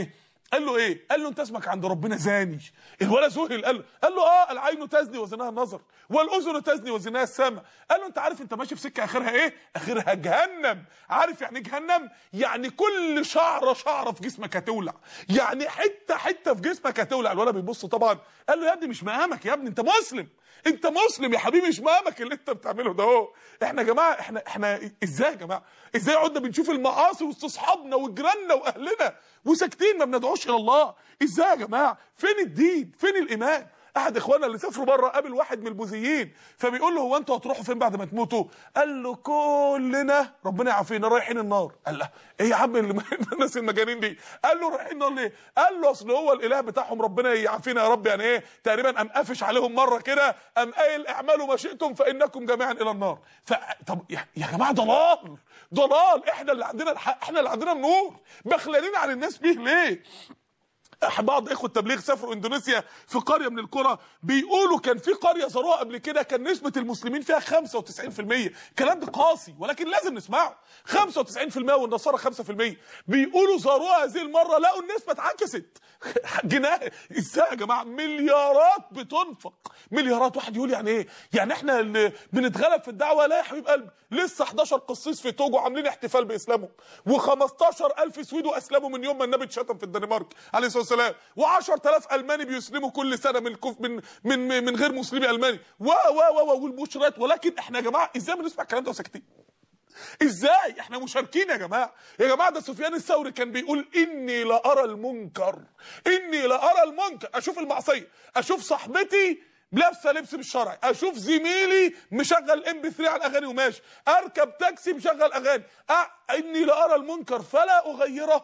قال له ايه قال له انت اسمك عند ربنا زاني الولد ذهل قال له قال له اه العين تزني وزناها النظر والاذن تزني وزناها السمع قال له انت عارف انت ماشي في سكه اخرها ايه اخرها جهنم عارف يعني إيه جهنم يعني كل شعره شعره في جسمك هتولع يعني حته حته في جسمك هتولع الولد بيبص طبعا قال له يا ابني مش مقامك يا ابني انت مسلم انت مسلم يا حبيبي مش مقامك اللي انت بتعمله ده اهو احنا يا جماعه احنا احنا ازاي يا جماعه ازاي قعدنا بنشوف المعاصي وسط اصحابنا وجيراننا واهلنا وساكتين ما بندعوش الى الله ازاي يا جماعه فين الدين فين الايمان احد اخواننا اللي سافروا بره قابل واحد من البوذيين فبيقول له هو انتوا هتروحوا فين بعد ما تموتوا قال له كلنا ربنا يعافينا رايحين النار قال له ايه يا عم اللي- الناس المجانين دي قال له رايحين النار ليه قال له اصل هو الاله بتاعهم ربنا يعافينا يا رب يعني ايه تقريبا قام قافش عليهم مره كده قام قايل اعملوا ما شئتم فانكم جميعا الى النار ف طب يا يا جماعه ضلال ضلال احنا اللي عندنا الحق احنا اللي عندنا النور بخلانين عن الناس بيه ليه بعض اخوه التبليغ سافروا اندونيسيا في قريه من القرى بيقولوا كان في قريه زاروها قبل كده كان نسبه المسلمين فيها 95% الكلام ده قاسي ولكن لازم نسمعه 95% والنصارى 5% بيقولوا زاروها هذه المره لقوا النسبه اتعكست جناه ازاي يا جماعه مليارات بتنفق مليارات واحد يقول يعني ايه يعني احنا اللي بنتغلب في الدعوه لا يا حبيب قلبي لسه 11 قسيس في توجو عاملين احتفال باسلامهم و15000 سويدو اسلموا من يوم ما النبي اتشتم في الدنمارك عليه الصلاه والسلام و10000 الماني بيسلموا كل سنه من كف من من من غير مسلمي الماني و و و والبشرات ولكن احنا يا جماعه ازاي بنسمع الكلام ده وساكتين ازاي احنا مشاركين يا جماعه يا جماعه ده سفيان الثوري كان بيقول اني لارى المنكر اني لارى المنكر اشوف المعصيه اشوف صاحبتي لابسه لبس مش شرعي اشوف زميلي مشغل ام بي 3 على الاغاني وماشي اركب تاكسي مشغل اغاني أ... اني لارى المنكر فلا اغيره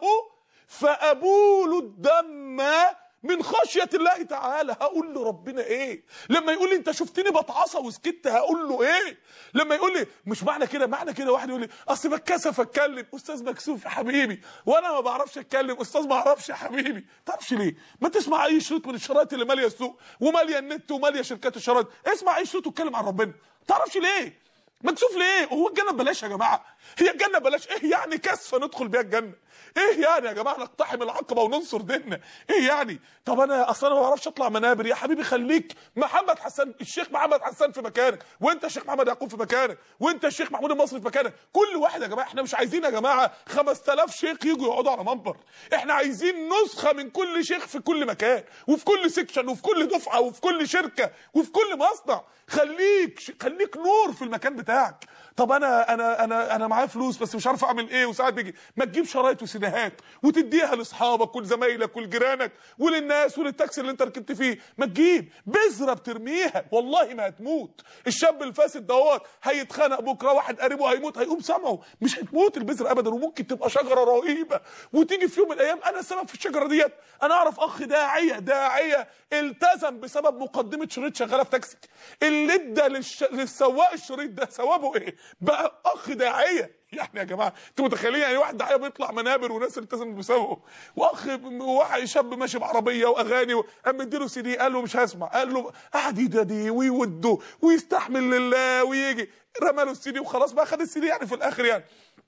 فابول الدم من خشية الله تعالى هقول له ربنا ايه لما يقول لي انت شفتني بتعصى وسكت هقول له ايه لما يقول لي مش معنى كده معنى كده واحد يقول لي اصل بتكسف اتكلم استاذ مكسوف يا حبيبي وانا ما بعرفش اتكلم استاذ ما اعرفش يا حبيبي تعرفش ليه ما تسمع اي شريط من الشرايط اللي ماليه السوق وماليه النت وماليه شركات الشرايط اسمع اي شريط واتكلم عن ربنا تعرفش ليه مكسوف ليه هو الجنه ببلاش يا جماعه هي الجنه ببلاش ايه يعني كسفه ندخل بيها الجنه ايه يعني يا جماعه نقتحم العقبه وننصر ديننا ايه يعني طب انا اصلا ما بعرفش اطلع منابر يا حبيبي خليك محمد حسن الشيخ محمد حسن في مكانك وانت الشيخ محمد يعقوب في مكانك وانت الشيخ محمود المصري في مكانك كل واحد يا جماعه احنا مش عايزين يا جماعه 5000 شيخ يجوا يقعدوا على منبر احنا عايزين نسخه من كل شيخ في كل مكان وفي كل سيكشن وفي كل دفعه وفي كل شركه وفي كل مصنع خليك خليك نور في المكان بتاعك طب انا انا انا انا معايا فلوس بس مش عارف اعمل ايه وساعات بيجي ما تجيب شرايط وسيديهات وتديها لاصحابك ولزمايلك ولجيرانك وللناس وللتاكسي اللي انت ركبت فيه ما تجيب بذره بترميها والله ما هتموت الشاب الفاسد دوت هيتخانق بكره واحد قريبه هيموت هيقوم سامعه مش هتموت البذره ابدا وممكن تبقى شجره رهيبه وتيجي في يوم من الايام انا السبب في الشجره ديت انا اعرف اخ داعيه داعيه التزم بسبب مقدمه شريط شغاله في تاكسي اللي ادى للش... للسواق الشريط ده ثوابه ايه بقى اخ داعيه يعني يا جماعه انتوا متخيلين يعني واحد داعيه بيطلع منابر وناس التزمت بسببه واخ واحد شاب ماشي بعربيه واغاني قام مديله سي دي قال له مش هسمع قال له قعد يدادي ويوده ويستحمل لله ويجي رمى له السي دي وخلاص بقى خد السي دي يعني في الاخر يعني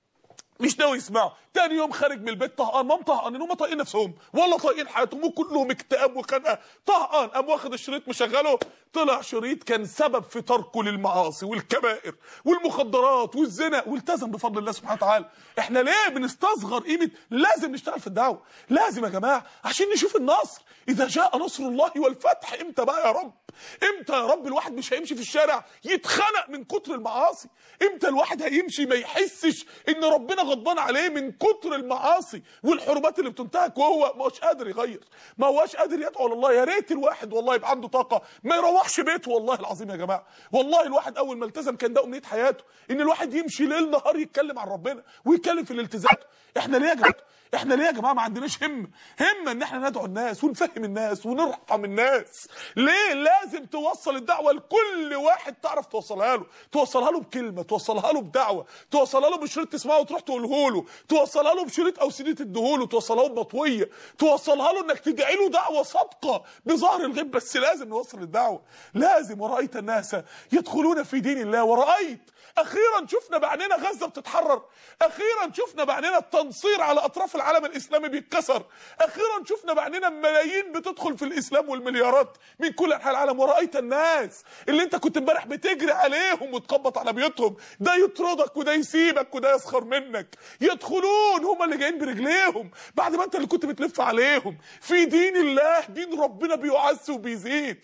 مش ناوي يسمعوا تاني يوم خارج من البيت طهقان مام طهقانين هم طايقين نفسهم ولا طايقين حياتهم وكلهم اكتئاب وخنقه طهقان قام واخد الشريط مشغله طلع شريط كان سبب في تركه للمعاصي والكبائر والمخدرات والزنا والتزم بفضل الله سبحانه وتعالى احنا ليه بنستصغر قيمه لازم نشتغل في الدعوه لازم يا جماعه عشان نشوف النصر اذا جاء نصر الله والفتح امتى بقى يا رب امتى يا رب الواحد مش هيمشي في الشارع يتخنق من كتر المعاصي امتى الواحد هيمشي ما يحسش ان ربنا غضبان عليه من كتر المعاصي والحرمات اللي بتنتهك وهو ما هوش قادر يغير ما هوش قادر يدعو لله يا ريت الواحد والله يبقى عنده طاقه ما يروحش بيته والله العظيم يا جماعه والله الواحد اول ما التزم كان ده امنيه حياته ان الواحد يمشي ليل نهار يتكلم عن ربنا ويتكلم في الالتزام احنا ليه يا جماعه احنا ليه يا جماعه ما عندناش همه همه ان احنا ندعو الناس ونفهم الناس ونرحم الناس ليه لازم توصل الدعوه لكل واحد تعرف توصلها له توصلها له بكلمه توصلها له بدعوه توصلها له بشريط تسمعه وتروح تقوله له توصل توصلها له بشريط او سيدي تديهوله توصلها له بمطويه توصلها له انك تدعي له دعوه صادقه بظهر الغيب بس لازم نوصل الدعوه لازم ورايت الناس يدخلون في دين الله ورأيت اخيرا شفنا بعيننا غزه بتتحرر اخيرا شفنا بعيننا التنصير على اطراف العالم الاسلامي بيتكسر اخيرا شفنا بعيننا ملايين بتدخل في الاسلام والمليارات من كل انحاء العالم ورايت الناس اللي انت كنت امبارح بتجري عليهم وتخبط على بيوتهم ده يطردك وده يسيبك وده يسخر منك يدخلون هم اللي جايين برجليهم بعد ما انت اللي كنت بتلف عليهم في دين الله دين ربنا بيعز وبيزيد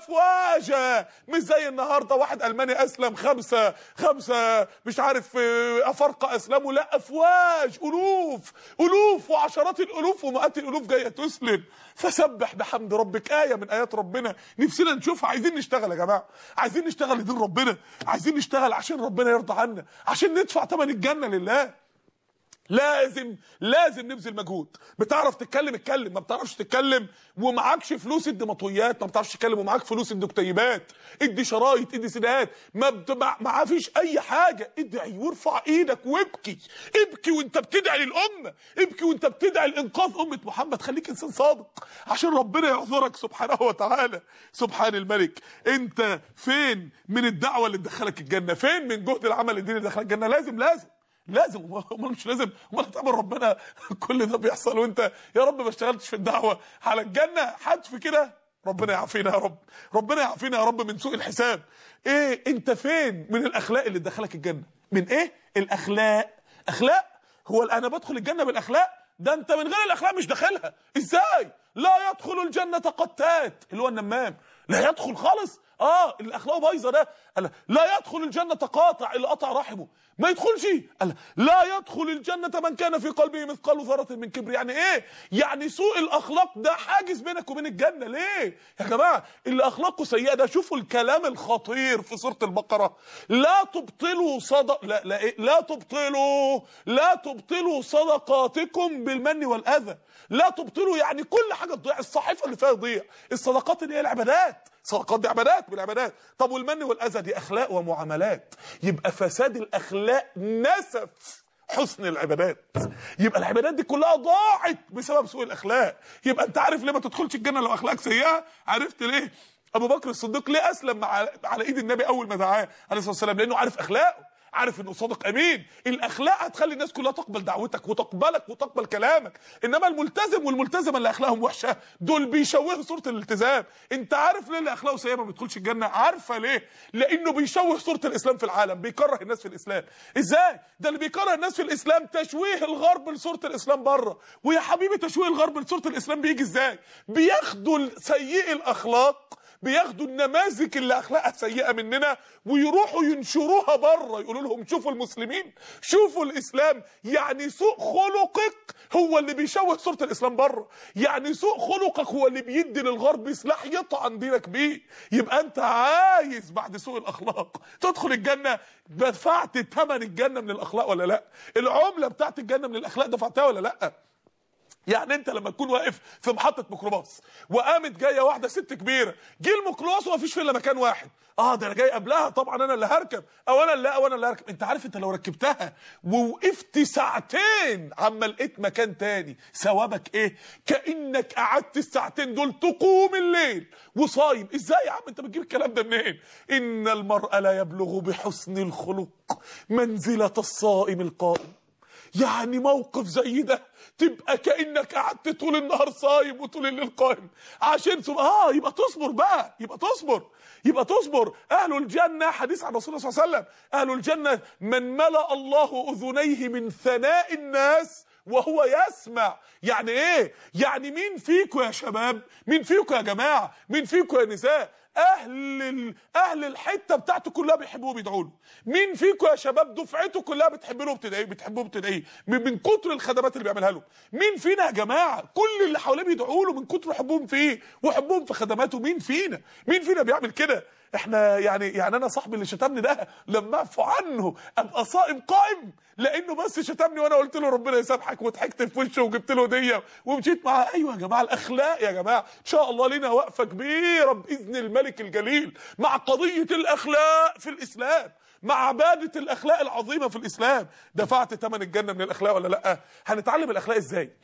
افواجا مش زي النهارده واحد الماني اسلم خمسه خمسه مش عارف آه، افارقه اسلموا لا افواج الوف الوف وعشرات الالوف ومئات الالوف جايه تسلم فسبح بحمد ربك ايه من ايات ربنا نفسنا نشوفها عايزين نشتغل يا جماعه عايزين نشتغل لدين ربنا عايزين نشتغل عشان ربنا يرضى عنا عشان ندفع ثمن الجنه لله لازم لازم نبذل مجهود بتعرف تتكلم اتكلم ما بتعرفش تتكلم ومعكش فلوس ادي مطويات ما بتعرفش تتكلم ومعاك فلوس ادي كتيبات ادي شرايط ادي سيدات ما بت... مع... معاه فيش اي حاجه ادعي وارفع ايدك وابكي ابكي وانت بتدعي للامه ابكي وانت بتدعي لانقاذ امه محمد خليك انسان صادق عشان ربنا يعذرك سبحانه وتعالى سبحان الملك انت فين من الدعوه اللي تدخلك الجنه فين من جهد العمل الديني اللي دخلك الجنه لازم لازم لازم امال مش لازم امال هتعمل ربنا كل ده بيحصل وانت يا رب ما اشتغلتش في الدعوه على الجنه حتف كده ربنا يعافينا يا رب ربنا يعافينا يا رب من سوء الحساب ايه انت فين من الاخلاق اللي تدخلك الجنه من ايه الاخلاق اخلاق هو انا بدخل الجنه بالاخلاق ده انت من غير الاخلاق مش داخلها ازاي لا يدخل الجنه قتات اللي هو النمام لا يدخل خالص اه اللي اخلاقه بايظه ده قال لا يدخل الجنه قاطع اللي قطع رحمه ما يدخلش قال لا يدخل الجنه من كان في قلبه مثقال ذره من كبر يعني ايه يعني سوء الاخلاق ده حاجز بينك وبين الجنه ليه يا جماعه اللي اخلاقه سيئه ده شوفوا الكلام الخطير في سوره البقره لا تبطلوا صدق لا لا إيه؟ لا تبطلوا لا تبطلوا صدقاتكم بالمن والاذى لا تبطلوا يعني كل حاجه تضيع الصحيفه اللي فيها تضيع الصدقات اللي هي العبادات صدقات دي عبادات بالعبادات طب والمن والاذى دي اخلاق ومعاملات يبقى فساد الاخلاق نسف حسن العبادات يبقى العبادات دي كلها ضاعت بسبب سوء الاخلاق يبقى انت عارف ليه ما تدخلش الجنه لو اخلاقك سيئه عرفت ليه ابو بكر الصديق ليه اسلم مع على ايد النبي اول ما دعاه عليه الصلاه والسلام لانه عارف اخلاقه عارف انه صادق امين الاخلاق هتخلي الناس كلها تقبل دعوتك وتقبلك وتقبل كلامك انما الملتزم والملتزمه اللي اخلاقهم وحشه دول بيشوهوا صوره الالتزام انت عارف ليه اللي اخلاقه سيئه ما بيدخلش الجنه عارفه ليه لانه بيشوه صوره الاسلام في العالم بيكره الناس في الاسلام ازاي ده اللي بيكره الناس في الاسلام تشويه الغرب لصوره الاسلام بره ويا حبيبي تشويه الغرب لصوره الاسلام بيجي ازاي بياخدوا سيئي الاخلاق بياخدوا النماذج اللي اخلاقها سيئه مننا ويروحوا ينشروها بره يقولوا لهم شوفوا المسلمين شوفوا الاسلام يعني سوء خلقك هو اللي بيشوه صوره الاسلام بره يعني سوء خلقك هو اللي بيدي للغرب سلاح يطعن دينك بيه يبقى انت عايز بعد سوء الاخلاق تدخل الجنه دفعت ثمن الجنه من الاخلاق ولا لا العمله بتاعت الجنه من الاخلاق دفعتها ولا لا يعني انت لما تكون واقف في محطه ميكروباص وقامت جايه واحده ست كبيره جه الميكروباص وما فيش فيه الا مكان واحد اه ده انا جاي قبلها طبعا انا اللي هركب او انا اللي او انا اللي هركب انت عارف انت لو ركبتها ووقفت ساعتين عما لقيت مكان تاني ثوابك ايه كانك قعدت الساعتين دول تقوم الليل وصايم ازاي يا عم انت بتجيب الكلام ده منين ان المرء لا يبلغ بحسن الخلق منزله الصائم القائم يعني موقف زي ده تبقى كانك قعدت طول النهار صايم وطول الليل قائم عشان سب... اه يبقى تصبر بقى يبقى تصبر يبقى تصبر اهل الجنه حديث عن رسول الله صلى الله عليه وسلم اهل الجنه من ملا الله اذنيه من ثناء الناس وهو يسمع يعني ايه يعني مين فيكم يا شباب مين فيكم يا جماعه مين فيكم يا نساء اهل ال... اهل الحته بتاعته كلها بيحبوه بيدعوا له مين فيكم يا شباب دفعته كلها بتحب له بتدعيه بتحبوه بتدعيه من, من كتر الخدمات اللي بيعملها له مين فينا يا جماعه كل اللي حواليه بيدعوا له من كتر حبهم فيه وحبهم في خدماته مين فينا مين فينا بيعمل كده احنا يعني يعني انا صاحبي اللي شتمني ده لما اعفو عنه ابقى صائم قائم لانه بس شتمني وانا قلت له ربنا يسامحك وضحكت في وشه وجبت له هديه ومشيت معاه ايوه يا جماعه الاخلاق يا جماعه ان شاء الله لينا وقفه كبيره باذن الملك الملك الجليل مع قضيه الاخلاق في الاسلام مع عباده الاخلاق العظيمه في الاسلام دفعت ثمن الجنه من الاخلاق ولا لا هنتعلم الاخلاق ازاي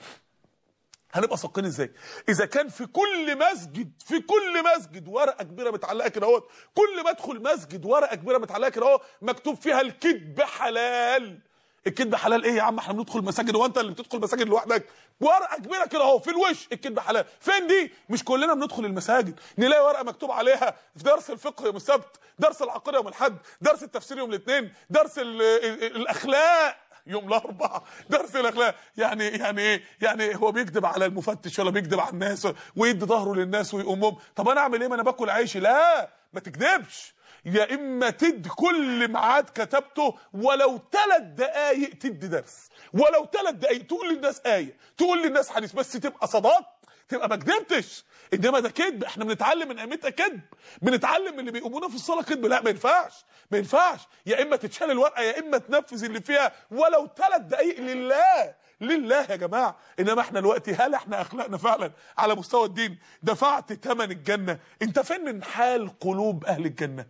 هنبقى صادقين ازاي اذا كان في كل مسجد في كل مسجد ورقه كبيره متعلقه كده اهوت كل ما ادخل مسجد ورقه كبيره متعلقه كده اهو مكتوب فيها الكذب حلال الكذب حلال ايه يا عم احنا بندخل مساجد هو انت اللي بتدخل مساجد لوحدك ورقه كبيره كده اهو في الوش الكذب حلال فين دي مش كلنا بندخل المساجد نلاقي ورقه مكتوب عليها في درس الفقه يوم السبت درس العقيده يوم الاحد درس التفسير يوم الاثنين درس ال ال الاخلاق يوم الاربعاء درس الاخلاق يعني يعني ايه يعني هو بيكذب على المفتش ولا بيكذب على الناس ويدي ظهره للناس ويقومهم طب انا اعمل ايه ما انا باكل عيشي لا ما تكذبش يا اما تدي كل ميعاد كتبته ولو ثلاث دقايق تدي درس ولو ثلاث دقايق تقول للناس ايه تقول للناس حديث بس تبقى صداق تبقى ما كدبتش انما ده كذب احنا بنتعلم من قيمتها كذب بنتعلم من اللي بيقومونا في الصلاه كذب لا ما ينفعش ما ينفعش يا اما تتشال الورقه يا اما تنفذ اللي فيها ولو ثلاث دقايق لله لله يا جماعه انما احنا دلوقتي هل احنا اخلاقنا فعلا على مستوى الدين دفعت ثمن الجنه انت فين من حال قلوب اهل الجنه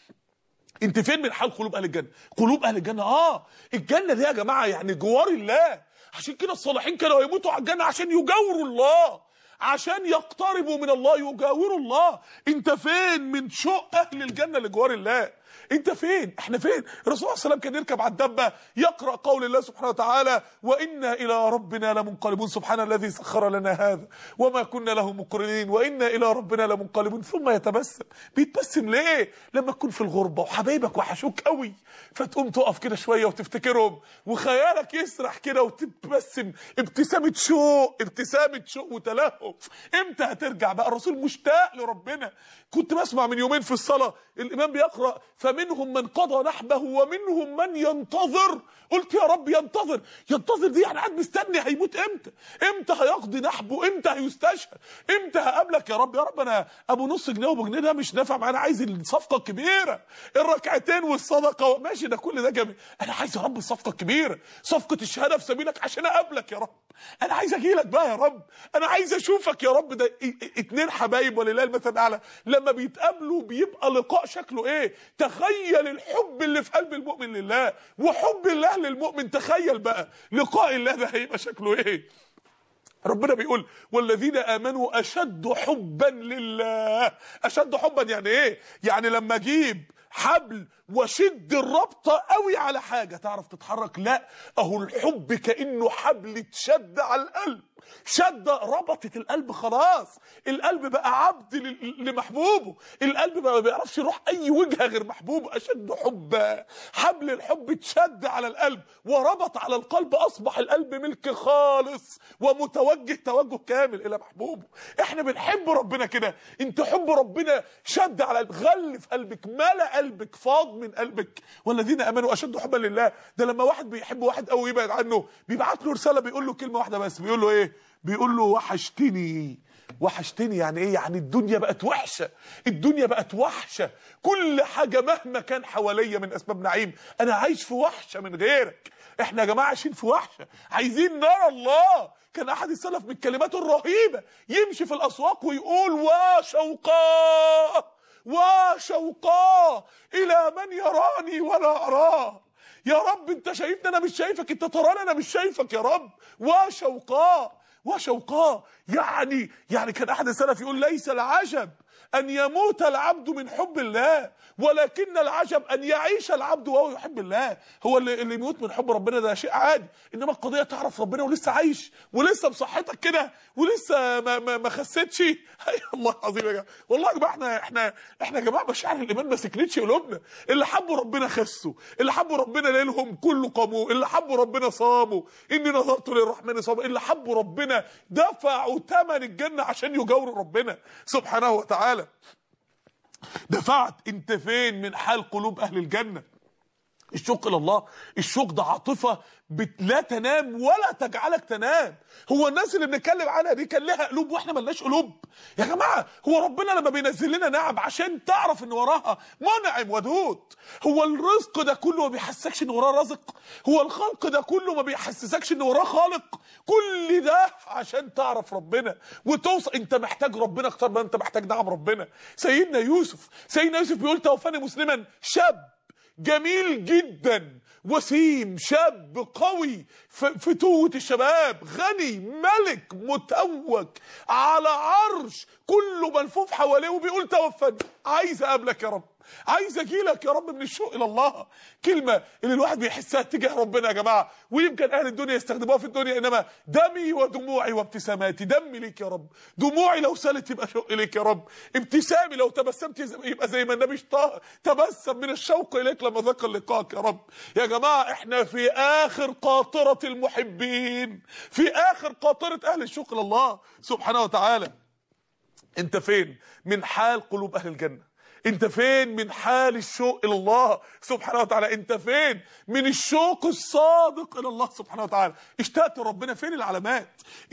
انت فين من حال قلوب اهل الجنه قلوب اهل الجنه اه الجنه دي يا جماعه يعني جوار الله عشان كده الصالحين كانوا يموتوا على الجنه عشان يجاوروا الله عشان يقتربوا من الله يجاوروا الله انت فين من شوق اهل الجنه لجوار الله انت فين احنا فين الرسول صلى الله عليه وسلم كان يركب على الدبه يقرا قول الله سبحانه وتعالى وانا الى ربنا لمنقلبون سبحان الذي سخر لنا هذا وما كنا له مقرنين وانا الى ربنا لمنقلبون ثم يتبسم بيتبسم ليه لما تكون في الغربه وحبايبك وحشوك قوي فتقوم تقف كده شويه وتفتكرهم وخيالك يسرح كده وتبتسم ابتسامه شوق ابتسامه شوق وتلهف امتى هترجع بقى الرسول مشتاق لربنا كنت بسمع من يومين في الصلاه الامام بيقرا فمنهم من قضى نحبه ومنهم من ينتظر قلت يا رب ينتظر ينتظر دي يعني قاعد مستني هيموت امتى امتى هيقضي نحبه امتى هيستشهد امتى هقابلك يا رب يا رب انا ابو نص جنيه وابو جنيه ده مش نافع معانا عايز الصفقه الكبيره الركعتين والصدقه ماشي ده كل ده جميل انا عايز يا رب الصفقه الكبيره صفقه الشهاده في سبيلك عشان اقابلك يا رب انا عايز اجي لك بقى يا رب انا عايز اشوفك يا رب ده اتنين حبايب ولله المثل الاعلى لما بيتقابلوا بيبقى لقاء شكله ايه تخيل الحب اللي في قلب المؤمن لله وحب الله للمؤمن تخيل بقى لقاء الله ده هيبقى شكله ايه ربنا بيقول والذين امنوا اشد حبا لله اشد حبا يعني ايه يعني لما اجيب حبل وشد الربطة قوي على حاجة تعرف تتحرك لا اهو الحب كأنه حبل اتشد على القلب شد ربطت القلب خلاص القلب بقى عبد لمحبوبه القلب بقى ما بيعرفش يروح اي وجهه غير محبوبه اشد حبا حبل الحب اتشد على القلب وربط على القلب اصبح القلب ملك خالص ومتوجه توجه كامل الى محبوبه احنا بنحب ربنا كده انت حب ربنا شد على قلبك غلف قلبك ملا قلبك فاض من قلبك والذين امنوا اشد حبا لله ده لما واحد بيحب واحد قوي يبعد عنه بيبعت له رساله بيقول له كلمه واحده بس بيقول له ايه بيقول له وحشتني وحشتني يعني ايه يعني الدنيا بقت وحشه الدنيا بقت وحشه كل حاجه مهما كان حواليا من اسباب نعيم انا عايش في وحشه من غيرك احنا يا جماعه عايشين في وحشه عايزين نرى الله كان احد السلف من كلماته الرهيبه يمشي في الاسواق ويقول وشوقاه وشوقاه الى من يراني ولا اراه يا رب انت شايفني انا مش شايفك انت تراني انا مش شايفك يا رب وشوقاه وشوقاه يعني يعني كان احد السلف يقول ليس العجب ان يموت العبد من حب الله ولكن العجب ان يعيش العبد وهو يحب الله هو اللي, اللي يموت من حب ربنا ده شيء عادي انما القضيه تعرف ربنا ولسه عايش ولسه بصحتك كده ولسه ما ما, ما خسيتش الله العظيم يا جماعه والله يا جماعه احنا احنا احنا يا جماعه مشاعر الايمان ما سكنتش قلوبنا اللي حبوا ربنا خسوا اللي حبوا ربنا ليلهم كله قاموا اللي حبوا ربنا صاموا اني نظرت للرحمن صام اللي حبوا ربنا دفعوا ثمن الجنه عشان يجاوروا ربنا سبحانه وتعالى دفعت انت فين من حال قلوب اهل الجنه الشوق الى الله الشوق ده عاطفه بت... لا تنام ولا تجعلك تنام هو الناس اللي بنتكلم عنها دي كان لها قلوب واحنا ملناش قلوب يا جماعه هو ربنا لما بينزل لنا نعم عشان تعرف ان وراها منعم ودود هو الرزق ده كله ما بيحسسكش ان وراه رزق هو الخلق ده كله ما بيحسسكش ان وراه خالق كل ده عشان تعرف ربنا وتوصل انت محتاج ربنا اكتر ما انت محتاج نعم ربنا سيدنا يوسف سيدنا يوسف بيقول توفاني مسلما شاب جميل جدا وسيم شاب قوي فتوة الشباب غني ملك متوج على عرش كله ملفوف حواليه وبيقول توفني عايز اقابلك يا رب عايز اجي لك يا رب من الشوق الى الله كلمه اللي الواحد بيحسها تجاه ربنا يا جماعه ويمكن اهل الدنيا يستخدموها في الدنيا انما دمي ودموعي وابتساماتي دمي ليك يا رب دموعي لو سالت يبقى شوق اليك يا رب ابتسامي لو تبسمت يبقى زي ما النبي تبسم من الشوق اليك لما ذكر لقاك يا رب يا جماعه احنا في اخر قاطره المحبين في اخر قاطره اهل الشوق الى الله سبحانه وتعالى انت فين من حال قلوب اهل الجنه انت فين من حال الشوق الى الله سبحانه وتعالى انت فين من الشوق الصادق الى الله سبحانه وتعالى اشتقت ربنا فين العلامات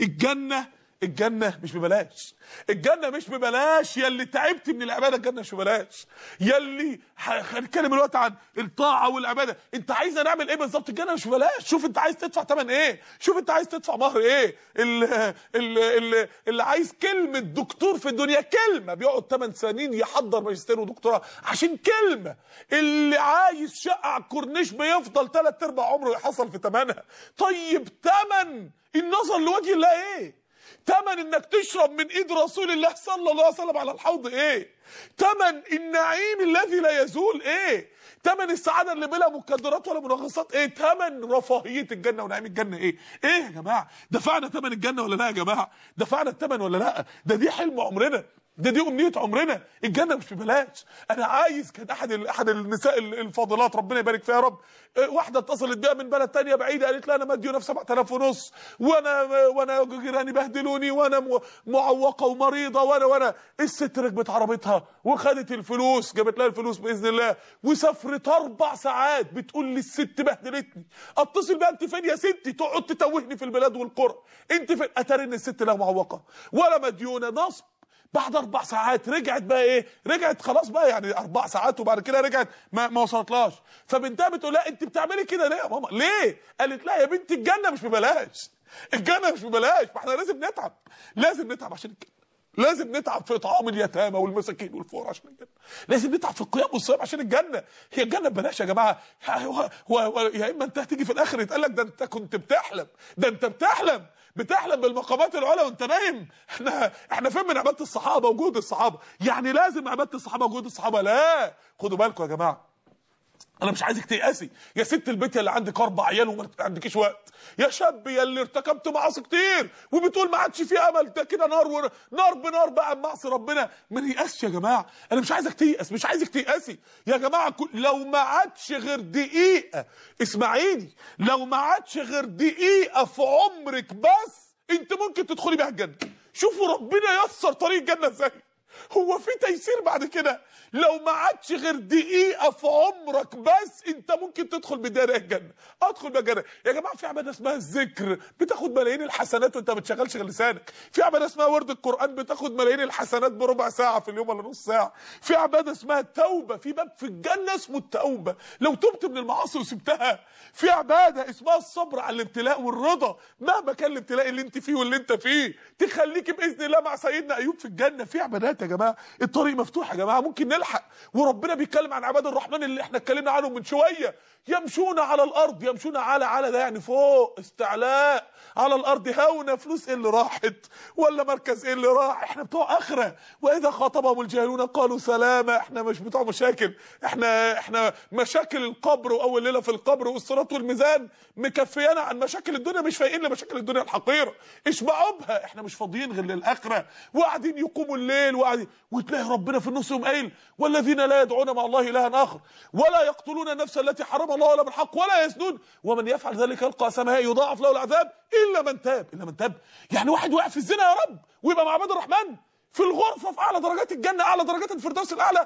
الجنه الجنة مش ببلاش الجنة مش ببلاش يلي تعبت من العبادة الجنة مش ببلاش يلي هنتكلم دلوقتي عن الطاعة والعبادة انت عايز نعمل ايه بالظبط الجنة مش ببلاش شوف انت عايز تدفع ثمن ايه شوف انت عايز تدفع مهر ايه اللي, اللي, اللي عايز كلمة دكتور في الدنيا كلمة بيقعد 8 سنين يحضر ماجستير ودكتوراه عشان كلمة اللي عايز شقة على الكورنيش بيفضل ثلاث ارباع عمره يحصل في ثمنها طيب ثمن النظر لوجه الله ايه تمن انك تشرب من ايد رسول الله صلى الله عليه وسلم على الحوض ايه تمن النعيم الذي لا يزول ايه تمن السعاده اللي بلا مكدرات ولا منغصات ايه تمن رفاهيه الجنه ونعيم الجنه ايه ايه يا جماعه دفعنا تمن الجنه ولا لا يا جماعه دفعنا التمن ولا لا ده دي حلم عمرنا ده دي امنيه عمرنا الجنه مش ببلاش انا عايز كان احد احد النساء الفاضلات ربنا يبارك فيها يا رب واحده اتصلت بيها من بلد تانية بعيده قالت لها انا مديونه في 7000 ونص وانا وانا جيراني بهدلوني وانا معوقه ومريضه وانا وانا الست ركبت عربيتها وخدت الفلوس جابت لها الفلوس باذن الله وسافرت اربع ساعات بتقول لي الست بهدلتني اتصل بيها انت فين يا ستي تقعد تتوهني في البلاد والقرى انت فين اتاري ان الست لا معوقه ولا مديونه نصب بعد اربع ساعات رجعت بقى ايه رجعت خلاص بقى يعني اربع ساعات وبعد كده رجعت ما, ما وصلتلاش فبنتها بتقول لها انت بتعملي كده ليه يا ماما ليه قالت لها يا بنتي الجنه مش ببلاش الجنه مش ببلاش ما احنا لازم نتعب لازم نتعب عشان الجنه لازم نتعب في اطعام اليتامى والمساكين والفقراء عشان الجنه لازم نتعب في القيام والصيام عشان الجنه هي الجنه ببلاش يا جماعه هو هو يا اما انت هتيجي في الاخر يتقال لك ده انت كنت بتحلم ده انت بتحلم بتحلم بالمقامات العلى وانت نايم احنا احنا فين من عباده الصحابه وجود الصحابه يعني لازم عباده الصحابه وجود الصحابه لا خدوا بالكم يا جماعه انا مش عايزك تيأسي يا ست البيت يا اللي عندك اربع عيال وما عندكيش وقت يا شاب يا اللي ارتكبت معاصي كتير وبتقول ما عادش في امل ده كده نار ور... نار بنار بقى معصي ربنا ما نيأسش يا جماعه انا مش عايزك تيأس مش عايزك تيأسي يا جماعه كل... لو ما عادش غير دقيقه اسمعيني لو ما عادش غير دقيقه في عمرك بس انت ممكن تدخلي بيها الجنه شوفوا ربنا يسر طريق الجنه ازاي هو في تيسير بعد كده لو ما عادش غير دقيقه في عمرك بس انت ممكن تدخل بدايه الجنه ادخل بالجنه يا جماعه في عباده اسمها الذكر بتاخد ملايين الحسنات وانت ما بتشغلش غير لسانك في عباده اسمها ورد القران بتاخد ملايين الحسنات بربع ساعه في اليوم ولا نص ساعه في عباده اسمها التوبه في باب في الجنه اسمه التوبه لو تبت من المعاصي وسبتها في عباده اسمها الصبر على الابتلاء والرضا مهما كان الابتلاء اللي انت فيه واللي انت فيه تخليك باذن الله مع سيدنا ايوب في الجنه في عبادات يا جماعه الطريق مفتوح يا جماعه ممكن نلحق وربنا بيتكلم عن عباد الرحمن اللي احنا اتكلمنا عنهم من شويه يمشون على الارض يمشون على على ده يعني فوق استعلاء على الارض هونه فلوس ايه اللي راحت ولا مركز ايه اللي راح احنا بتوع اخره واذا خاطبهم الجاهلون قالوا سلاما احنا مش بتوع مشاكل احنا احنا مشاكل القبر واول ليله في القبر والصراط والميزان مكفيانا عن مشاكل الدنيا مش فايقين لمشاكل الدنيا الحقيره اشبعوا بها احنا مش فاضيين غير للاخره وقاعدين يقوموا الليل وقاعدين وتلاقي ربنا في النص يوم قايل والذين لا يدعون مع الله الها اخر ولا يقتلون النفس التي حرم الله ولا بالحق ولا يزنون ومن يفعل ذلك يلقى سماء يضاعف له العذاب الا من تاب الا من تاب يعني واحد وقع في الزنا يا رب ويبقى مع عباد الرحمن في الغرفه في اعلى درجات الجنه اعلى درجات الفردوس الاعلى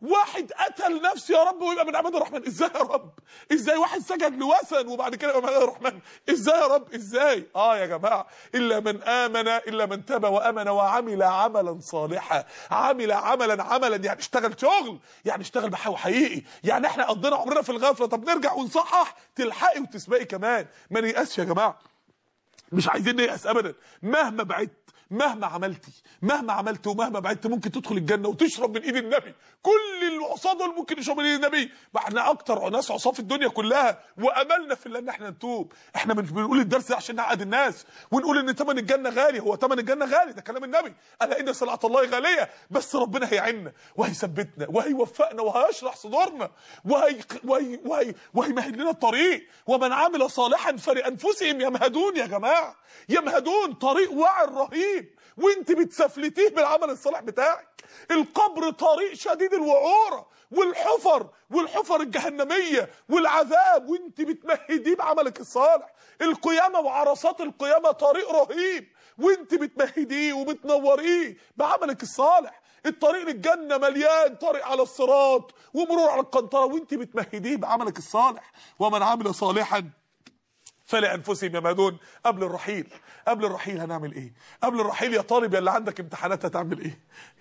واحد قتل نفسه يا رب ويبقى من عباد الرحمن ازاي يا رب ازاي واحد سجد لوثن وبعد كده يبقى من عباد الرحمن ازاي يا رب ازاي اه يا جماعه الا من امن الا من تاب وامن وعمل عملا صالحا عمل عملا عملا يعني اشتغل شغل يعني اشتغل بحاجه حقيقي يعني احنا قضينا عمرنا في الغفله طب نرجع ونصحح تلحقي وتسبقي كمان ما نيأسش يا جماعه مش عايزين نيأس ابدا مهما بعدت مهما عملتي مهما عملت ومهما بعدت ممكن تدخل الجنه وتشرب من ايد النبي كل العصاه دول ممكن يشربوا من ايد النبي ما احنا اكتر ناس عصاه في الدنيا كلها واملنا في الله ان احنا نتوب احنا مش بنقول الدرس ده عشان نعقد الناس ونقول ان ثمن الجنه غالي هو ثمن الجنه غالي ده كلام النبي الا ان سلعه الله غاليه بس ربنا هيعيننا وهيثبتنا وهيوفقنا وهيشرح صدورنا وهي وهي وهي وهيمهد لنا الطريق ومن عمل صالحا فلانفسهم يمهدون يا جماعه يمهدون طريق وعر رهيب وانت بتسفلتيه بالعمل الصالح بتاعك القبر طريق شديد الوعوره والحفر والحفر الجهنميه والعذاب وانت بتمهديه بعملك الصالح القيامه وعرصات القيامه طريق رهيب وانت بتمهديه وبتنوريه بعملك الصالح الطريق للجنه مليان طريق على الصراط ومرور على القنطره وانت بتمهديه بعملك الصالح ومن عمل صالحا فلانفسهم يمهدون قبل الرحيل قبل الرحيل هنعمل ايه قبل الرحيل يا طالب يا اللي عندك امتحانات هتعمل ايه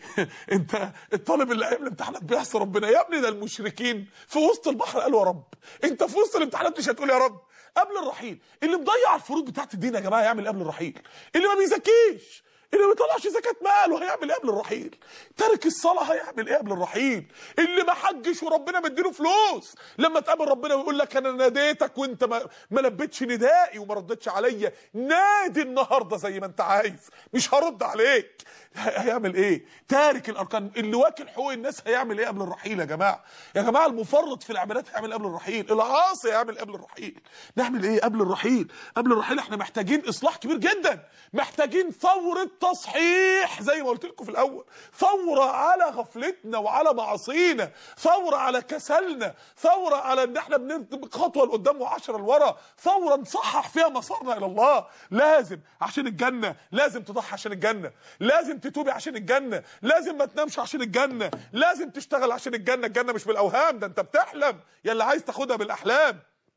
انت الطالب اللي ايام الامتحانات بيحصي ربنا يا ابني ده المشركين في وسط البحر قالوا يا رب انت في وسط الامتحانات مش هتقول يا رب قبل الرحيل اللي مضيع الفروض بتاعت الدين يا جماعه يعمل قبل الرحيل اللي ما بيزكيش اللي ما بيطلعش زكاه ماله هيعمل ايه قبل الرحيل تارك الصلاه هيعمل ايه قبل الرحيل اللي ما حجش وربنا مديله فلوس لما تقابل ربنا ويقول لك انا ناديتك وانت ما, ما لبيتش ندائي وما ردتش عليا نادي النهارده زي ما انت عايز مش هرد عليك هيعمل ايه تارك الاركان اللي واكل حقوق الناس هيعمل ايه قبل الرحيل يا جماعه يا جماعه المفرط في العبادات هيعمل قبل الرحيل العاصي هيعمل قبل الرحيل نعمل ايه قبل الرحيل قبل الرحيل احنا محتاجين اصلاح كبير جدا محتاجين ثوره تصحيح زي ما قلت لكم في الاول ثوره على غفلتنا وعلى معاصينا ثوره على كسلنا ثوره على ان احنا بنرتب خطوه لقدام وعشرة لورا ثوره نصحح فيها مسارنا الى الله لازم عشان الجنه لازم تضحي عشان الجنه لازم تتوبي عشان الجنه لازم ما تنامش عشان الجنه لازم تشتغل عشان الجنه الجنه مش بالاوهام ده انت بتحلم يا اللي عايز تاخدها بالاحلام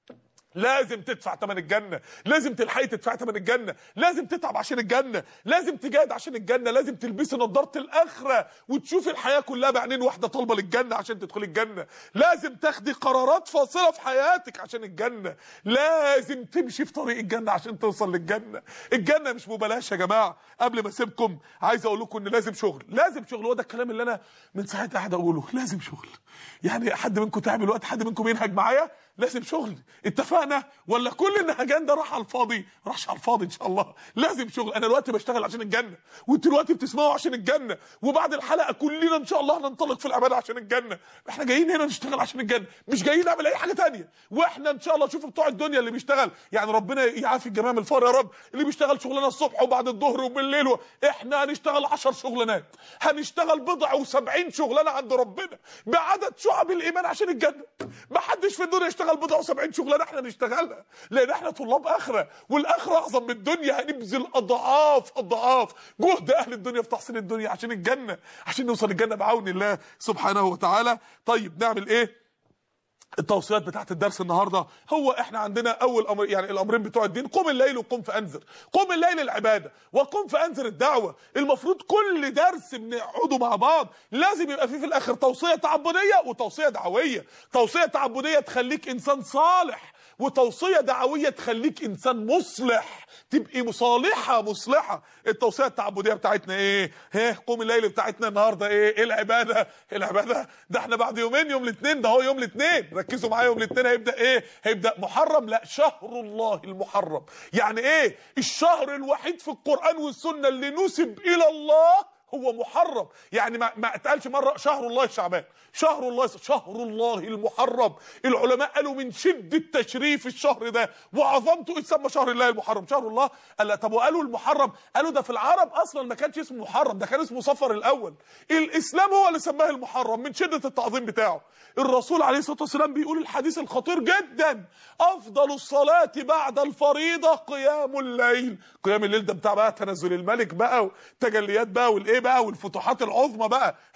لازم تدفع ثمن الجنه لازم تلحقي تدفعي ثمن الجنه لازم تتعب عشان الجنه لازم تجاهد عشان الجنه لازم تلبسي نظاره الاخره وتشوفي الحياه كلها بعينين واحده طالبه للجنه عشان تدخلي الجنه لازم تاخدي قرارات فاصله في حياتك عشان الجنه لازم تمشي في طريق الجنه عشان توصل للجنه الجنه مش ببلاش يا جماعه قبل ما اسيبكم عايز اقول لكم ان لازم شغل لازم شغل هو ده الكلام اللي انا من ساعتها قاعد اقوله لازم شغل يعني حد منكم تعمل وقت حد منكم ينهج معايا لازم شغل اتفقنا ولا كل النهجان ده راح على الفاضي راحش على الفاضي ان شاء الله لازم شغل انا دلوقتي بشتغل عشان الجنه وانتوا دلوقتي بتسمعوا عشان الجنه وبعد الحلقه كلنا ان شاء الله هننطلق في العباده عشان الجنه احنا جايين هنا نشتغل عشان الجنه مش جايين نعمل اي حاجه تانية واحنا ان شاء الله شوفوا بتوع الدنيا اللي بيشتغل يعني ربنا يعافي الجميع من الفقر يا رب اللي بيشتغل شغلانه الصبح وبعد الظهر وبالليل و... احنا هنشتغل 10 شغلانات هنشتغل بضع و70 شغلانه عند ربنا بعدد شعب الايمان عشان الجنه ما حدش في الدنيا يشتغل بضع و70 شغلانه احنا نشتغلها لان احنا طلاب اخره والاخره اعظم من الدنيا هنبذل اضعاف اضعاف جهد اهل الدنيا في تحصيل الدنيا عشان الجنه عشان نوصل الجنه بعون الله سبحانه وتعالى طيب نعمل ايه التوصيات بتاعت الدرس النهارده هو احنا عندنا اول امر يعني الامرين بتوع الدين قم الليل وقم فانذر قم الليل العباده وقم فانذر الدعوه المفروض كل درس بنقعده مع بعض لازم يبقى فيه في الاخر توصيه تعبديه وتوصيه دعويه توصيه تعبديه تخليك انسان صالح وتوصيه دعويه تخليك انسان مصلح تبقي مصالحه مصلحه التوصيه التعبديه بتاعتنا ايه ها قوم الليل بتاعتنا النهارده ايه ايه العباده العباده ده احنا بعد يومين يوم الاثنين ده هو يوم الاثنين ركزوا معايا يوم الاثنين هيبدا ايه هيبدا محرم لا شهر الله المحرم يعني ايه الشهر الوحيد في القران والسنه اللي نسب الى الله هو محرم يعني ما ما اتقالش مره شهر الله شعبان شهر الله شهر الله المحرم العلماء قالوا من شده تشريف الشهر ده وعظمته اتسمى شهر الله المحرم شهر الله قال لا طب وقالوا المحرم قالوا ده في العرب اصلا ما كانش اسمه محرم ده كان اسمه صفر الاول الاسلام هو اللي سماه المحرم من شده التعظيم بتاعه الرسول عليه الصلاه والسلام بيقول الحديث الخطير جدا افضل الصلاه بعد الفريضه قيام الليل قيام الليل ده بتاع بقى تنزل الملك بقى وتجليات بقى والايه بقى والفتوحات العظمى بقى ها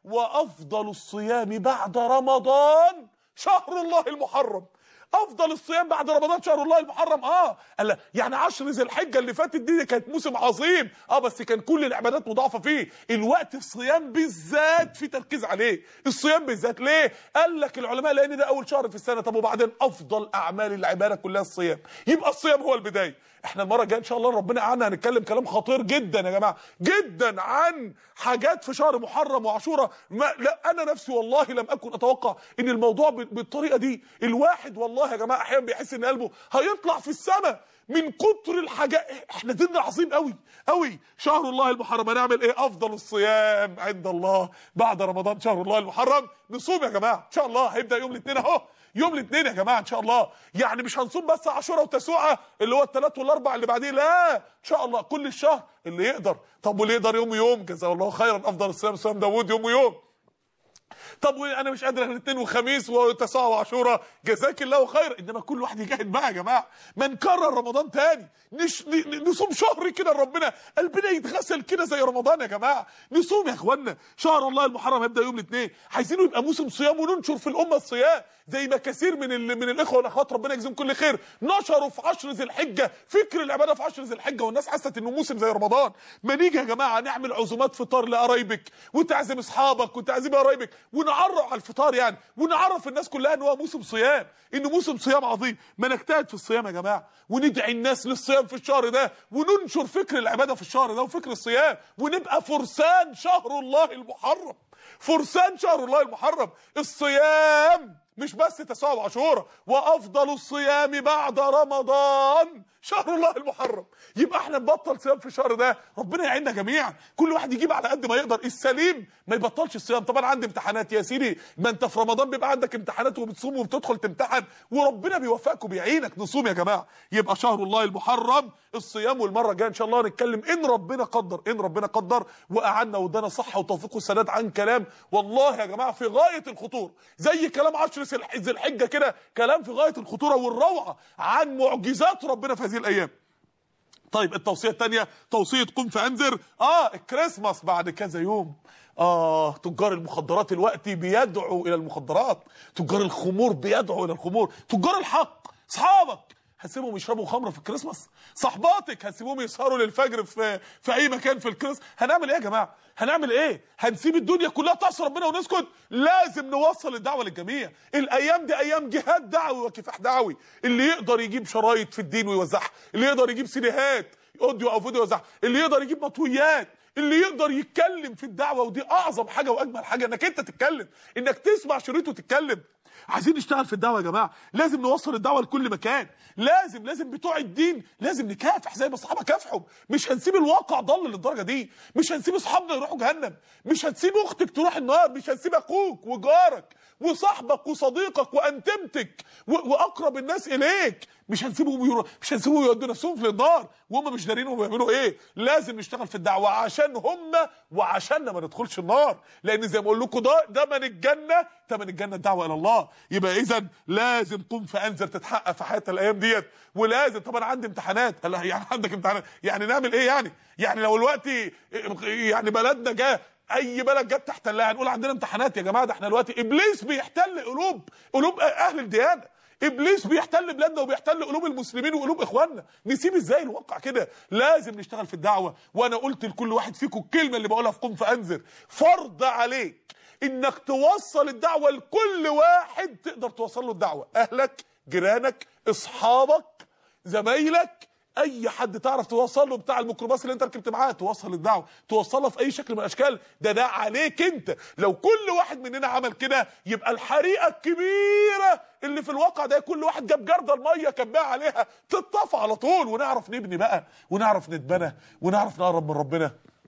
وافضل الصيام بعد رمضان شهر الله المحرم افضل الصيام بعد رمضان شهر الله المحرم اه قال لا، يعني عشر ذي الحجه اللي فاتت دي كانت موسم عظيم اه بس كان كل العبادات مضاعفه فيه الوقت الصيام بالذات في تركيز عليه الصيام بالذات ليه قال لك العلماء لان ده اول شهر في السنه طب وبعدين افضل اعمال العباده كلها الصيام يبقى الصيام هو البدايه احنا المره الجايه ان شاء الله ربنا يعانا هنتكلم كلام خطير جدا يا جماعه جدا عن حاجات في شهر محرم وعاشوراء ما لا انا نفسي والله لم اكن اتوقع ان الموضوع ب- بالطريقه دي الواحد والله يا جماعه احيانا بيحس ان قلبه هيطلع في السماء من كتر الحاجات احنا ديننا عظيم قوي قوي شهر الله المحرم هنعمل ايه افضل الصيام عند الله بعد رمضان شهر الله المحرم نصوم يا جماعه ان شاء الله هيبدا يوم الاثنين اهو يوم الاثنين يا جماعه ان شاء الله يعني مش هنصوم بس عاشوراء وتسوعه اللي هو الثلاث والاربع اللي بعديه لا ان شاء الله كل الشهر اللي يقدر طب واللي يقدر يوم ويوم جزاه الله خيرا افضل الصيام صيام داوود يوم ويوم طب وانا مش قادر غير اثنين وخميس وتسعة وعاشوراء جزاك الله خير انما كل واحد يجاهد بقى يا جماعه ما نكرر رمضان تاني نش... ن- ن- نصوم شهر كده لربنا قلبنا يتغسل كده زي رمضان يا جماعه نصوم يا اخوانا شهر الله المحرم هيبدا يوم الاثنين عايزينه يبقى موسم صيام وننشر في الامه الصيام زي ما كثير من ال... من الاخوه والاخوات ربنا يجزيهم كل خير نشروا في عشر ذي الحجه فكر العباده في عشر ذي الحجه والناس حست انه موسم زي رمضان ما نيجي يا جماعه نعمل عزومات فطار لقرايبك وتعزم اصحابك وتعزم قرايبك ونعرف على الفطار يعني ونعرف الناس كلها ان هو موسم صيام انه موسم صيام عظيم ما نجتهد في الصيام يا جماعه وندعي الناس للصيام في الشهر ده وننشر فكر العباده في الشهر ده وفكر الصيام ونبقى فرسان شهر الله المحرم فرسان شهر الله المحرم الصيام مش بس تسوع وعاشوراء وافضل الصيام بعد رمضان شهر الله المحرم يبقى احنا نبطل صيام في الشهر ده ربنا يعيننا جميعا كل واحد يجيب على قد ما يقدر السليم ما يبطلش الصيام طبعا عندي امتحانات يا سيدي ما انت في رمضان بيبقى عندك امتحانات وبتصوم وبتدخل تمتحن وربنا بيوفقك وبيعينك نصوم يا جماعه يبقى شهر الله المحرم الصيام والمره الجايه ان شاء الله نتكلم ان ربنا قدر ان ربنا قدر واعنا وادانا صحه وتوفيق والسداد عن كلام والله يا جماعه في غايه الخطوره زي كلام عشر ذي الحجه كده كلام في غايه الخطوره والروعه عن معجزات ربنا في هذه الايام طيب التوصيه الثانيه توصيه قم فانذر اه الكريسماس بعد كذا يوم اه تجار المخدرات الوقتي بيدعوا الى المخدرات تجار الخمور بيدعوا الى الخمور تجار الحق اصحابك هتسيبهم يشربوا خمره في الكريسماس صحباتك هتسيبهم يسهروا للفجر في في اي مكان في الكريسماس هنعمل ايه يا جماعه هنعمل ايه هنسيب الدنيا كلها تعصي ربنا ونسكت لازم نوصل الدعوه للجميع الايام دي ايام جهاد دعوي وكفاح دعوي اللي يقدر يجيب شرايط في الدين ويوزعها اللي يقدر يجيب سيديهات اوديو او فيديو يوزعها اللي يقدر يجيب مطويات اللي يقدر يتكلم في الدعوه ودي اعظم حاجه واجمل حاجه انك انت تتكلم انك تسمع شريط وتتكلم عايزين نشتغل في الدعوه يا جماعه لازم نوصل الدعوه لكل مكان لازم لازم بتوع الدين لازم نكافح زي ما الصحابه كافحوا مش هنسيب الواقع ضل للدرجه دي مش هنسيب اصحابنا يروحوا جهنم مش هنسيب اختك تروح النار مش هنسيب اخوك وجارك وصاحبك وصديقك وانتمتك و- واقرب الناس اليك مش هنسيبهم يرو... مش هنسيبهم يودوا نفسهم في النار وهم مش دارين هم بيعملوا ايه لازم نشتغل في الدعوه عشان هم وعشاننا ما ندخلش النار لان زي ما اقول لكم ده ده من الجنه ثمن الجنه الدعوه الى الله يبقى اذا لازم قم فانذر تتحقق في حياتنا الايام ديت ولازم طبعا عندي امتحانات قال لها يعني عندك امتحانات يعني نعمل ايه يعني يعني لو الوقت يعني بلدنا جه اي بلد جت تحتلها هنقول عندنا امتحانات يا جماعه ده احنا دلوقتي ابليس بيحتل قلوب قلوب اهل الديانه ابليس بيحتل بلادنا وبيحتل قلوب المسلمين وقلوب اخواننا نسيب ازاي الواقع كده لازم نشتغل في الدعوه وانا قلت لكل واحد فيكم الكلمه اللي بقولها في قم فانذر فرض عليك انك توصل الدعوه لكل واحد تقدر توصل له الدعوه اهلك جيرانك اصحابك زمايلك اي حد تعرف توصل له بتاع الميكروباص اللي انت ركبت معاه توصل الدعوه توصلها في اي شكل من الاشكال ده ده عليك انت لو كل واحد مننا عمل كده يبقى الحريقه الكبيره اللي في الواقع ده كل واحد جاب جرده الميه كباه عليها تطفى على طول ونعرف نبني بقى ونعرف نتبنى ونعرف نقرب من ربنا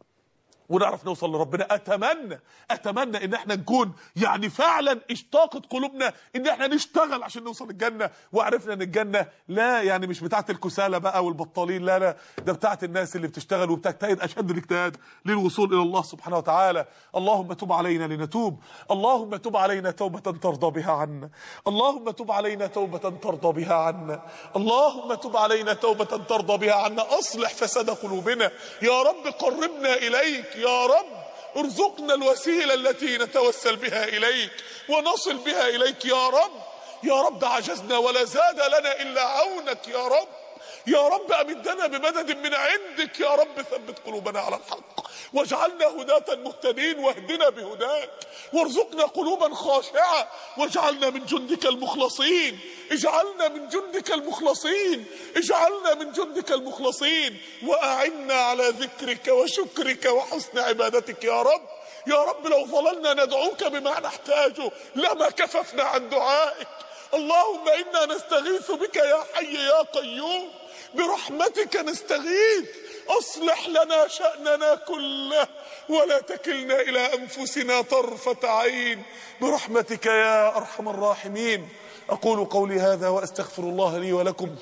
ونعرف نوصل لربنا اتمنى اتمنى ان احنا نكون يعني فعلا اشتاقت قلوبنا ان احنا نشتغل عشان نوصل الجنه وعرفنا ان الجنه لا يعني مش بتاعه الكسالى بقى والبطالين لا لا ده بتاعه الناس اللي بتشتغل وبتجتهد اشد الاجتهاد للوصول الى الله سبحانه وتعالى اللهم تب علينا لنتوب اللهم تب علينا توبه ترضى بها عنا اللهم تب علينا توبه ترضى بها عنا اللهم تب علينا توبه ترضى بها عنا اصلح فساد قلوبنا يا رب قربنا اليك يا رب ارزقنا الوسيلة التي نتوسل بها إليك ونصل بها إليك يا رب يا رب عجزنا ولا زاد لنا إلا عونك يا رب يا رب أمدنا بمدد من عندك يا رب ثبت قلوبنا على الحق واجعلنا هداة مهتدين واهدنا بهداك وارزقنا قلوبا خاشعة واجعلنا من جندك المخلصين اجعلنا من جندك المخلصين اجعلنا من جندك المخلصين وأعنا على ذكرك وشكرك وحسن عبادتك يا رب يا رب لو ظللنا ندعوك بما نحتاجه لما كففنا عن دعائك اللهم إنا نستغيث بك يا حي يا قيوم برحمتك نستغيث اصلح لنا شأننا كله ولا تكلنا إلى أنفسنا طرفة عين برحمتك يا أرحم الراحمين أقول قولي هذا وأستغفر الله لي ولكم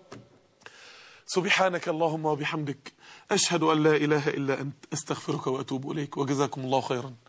سبحانك اللهم وبحمدك أشهد أن لا إله إلا أنت أستغفرك وأتوب إليك وجزاكم الله خيرا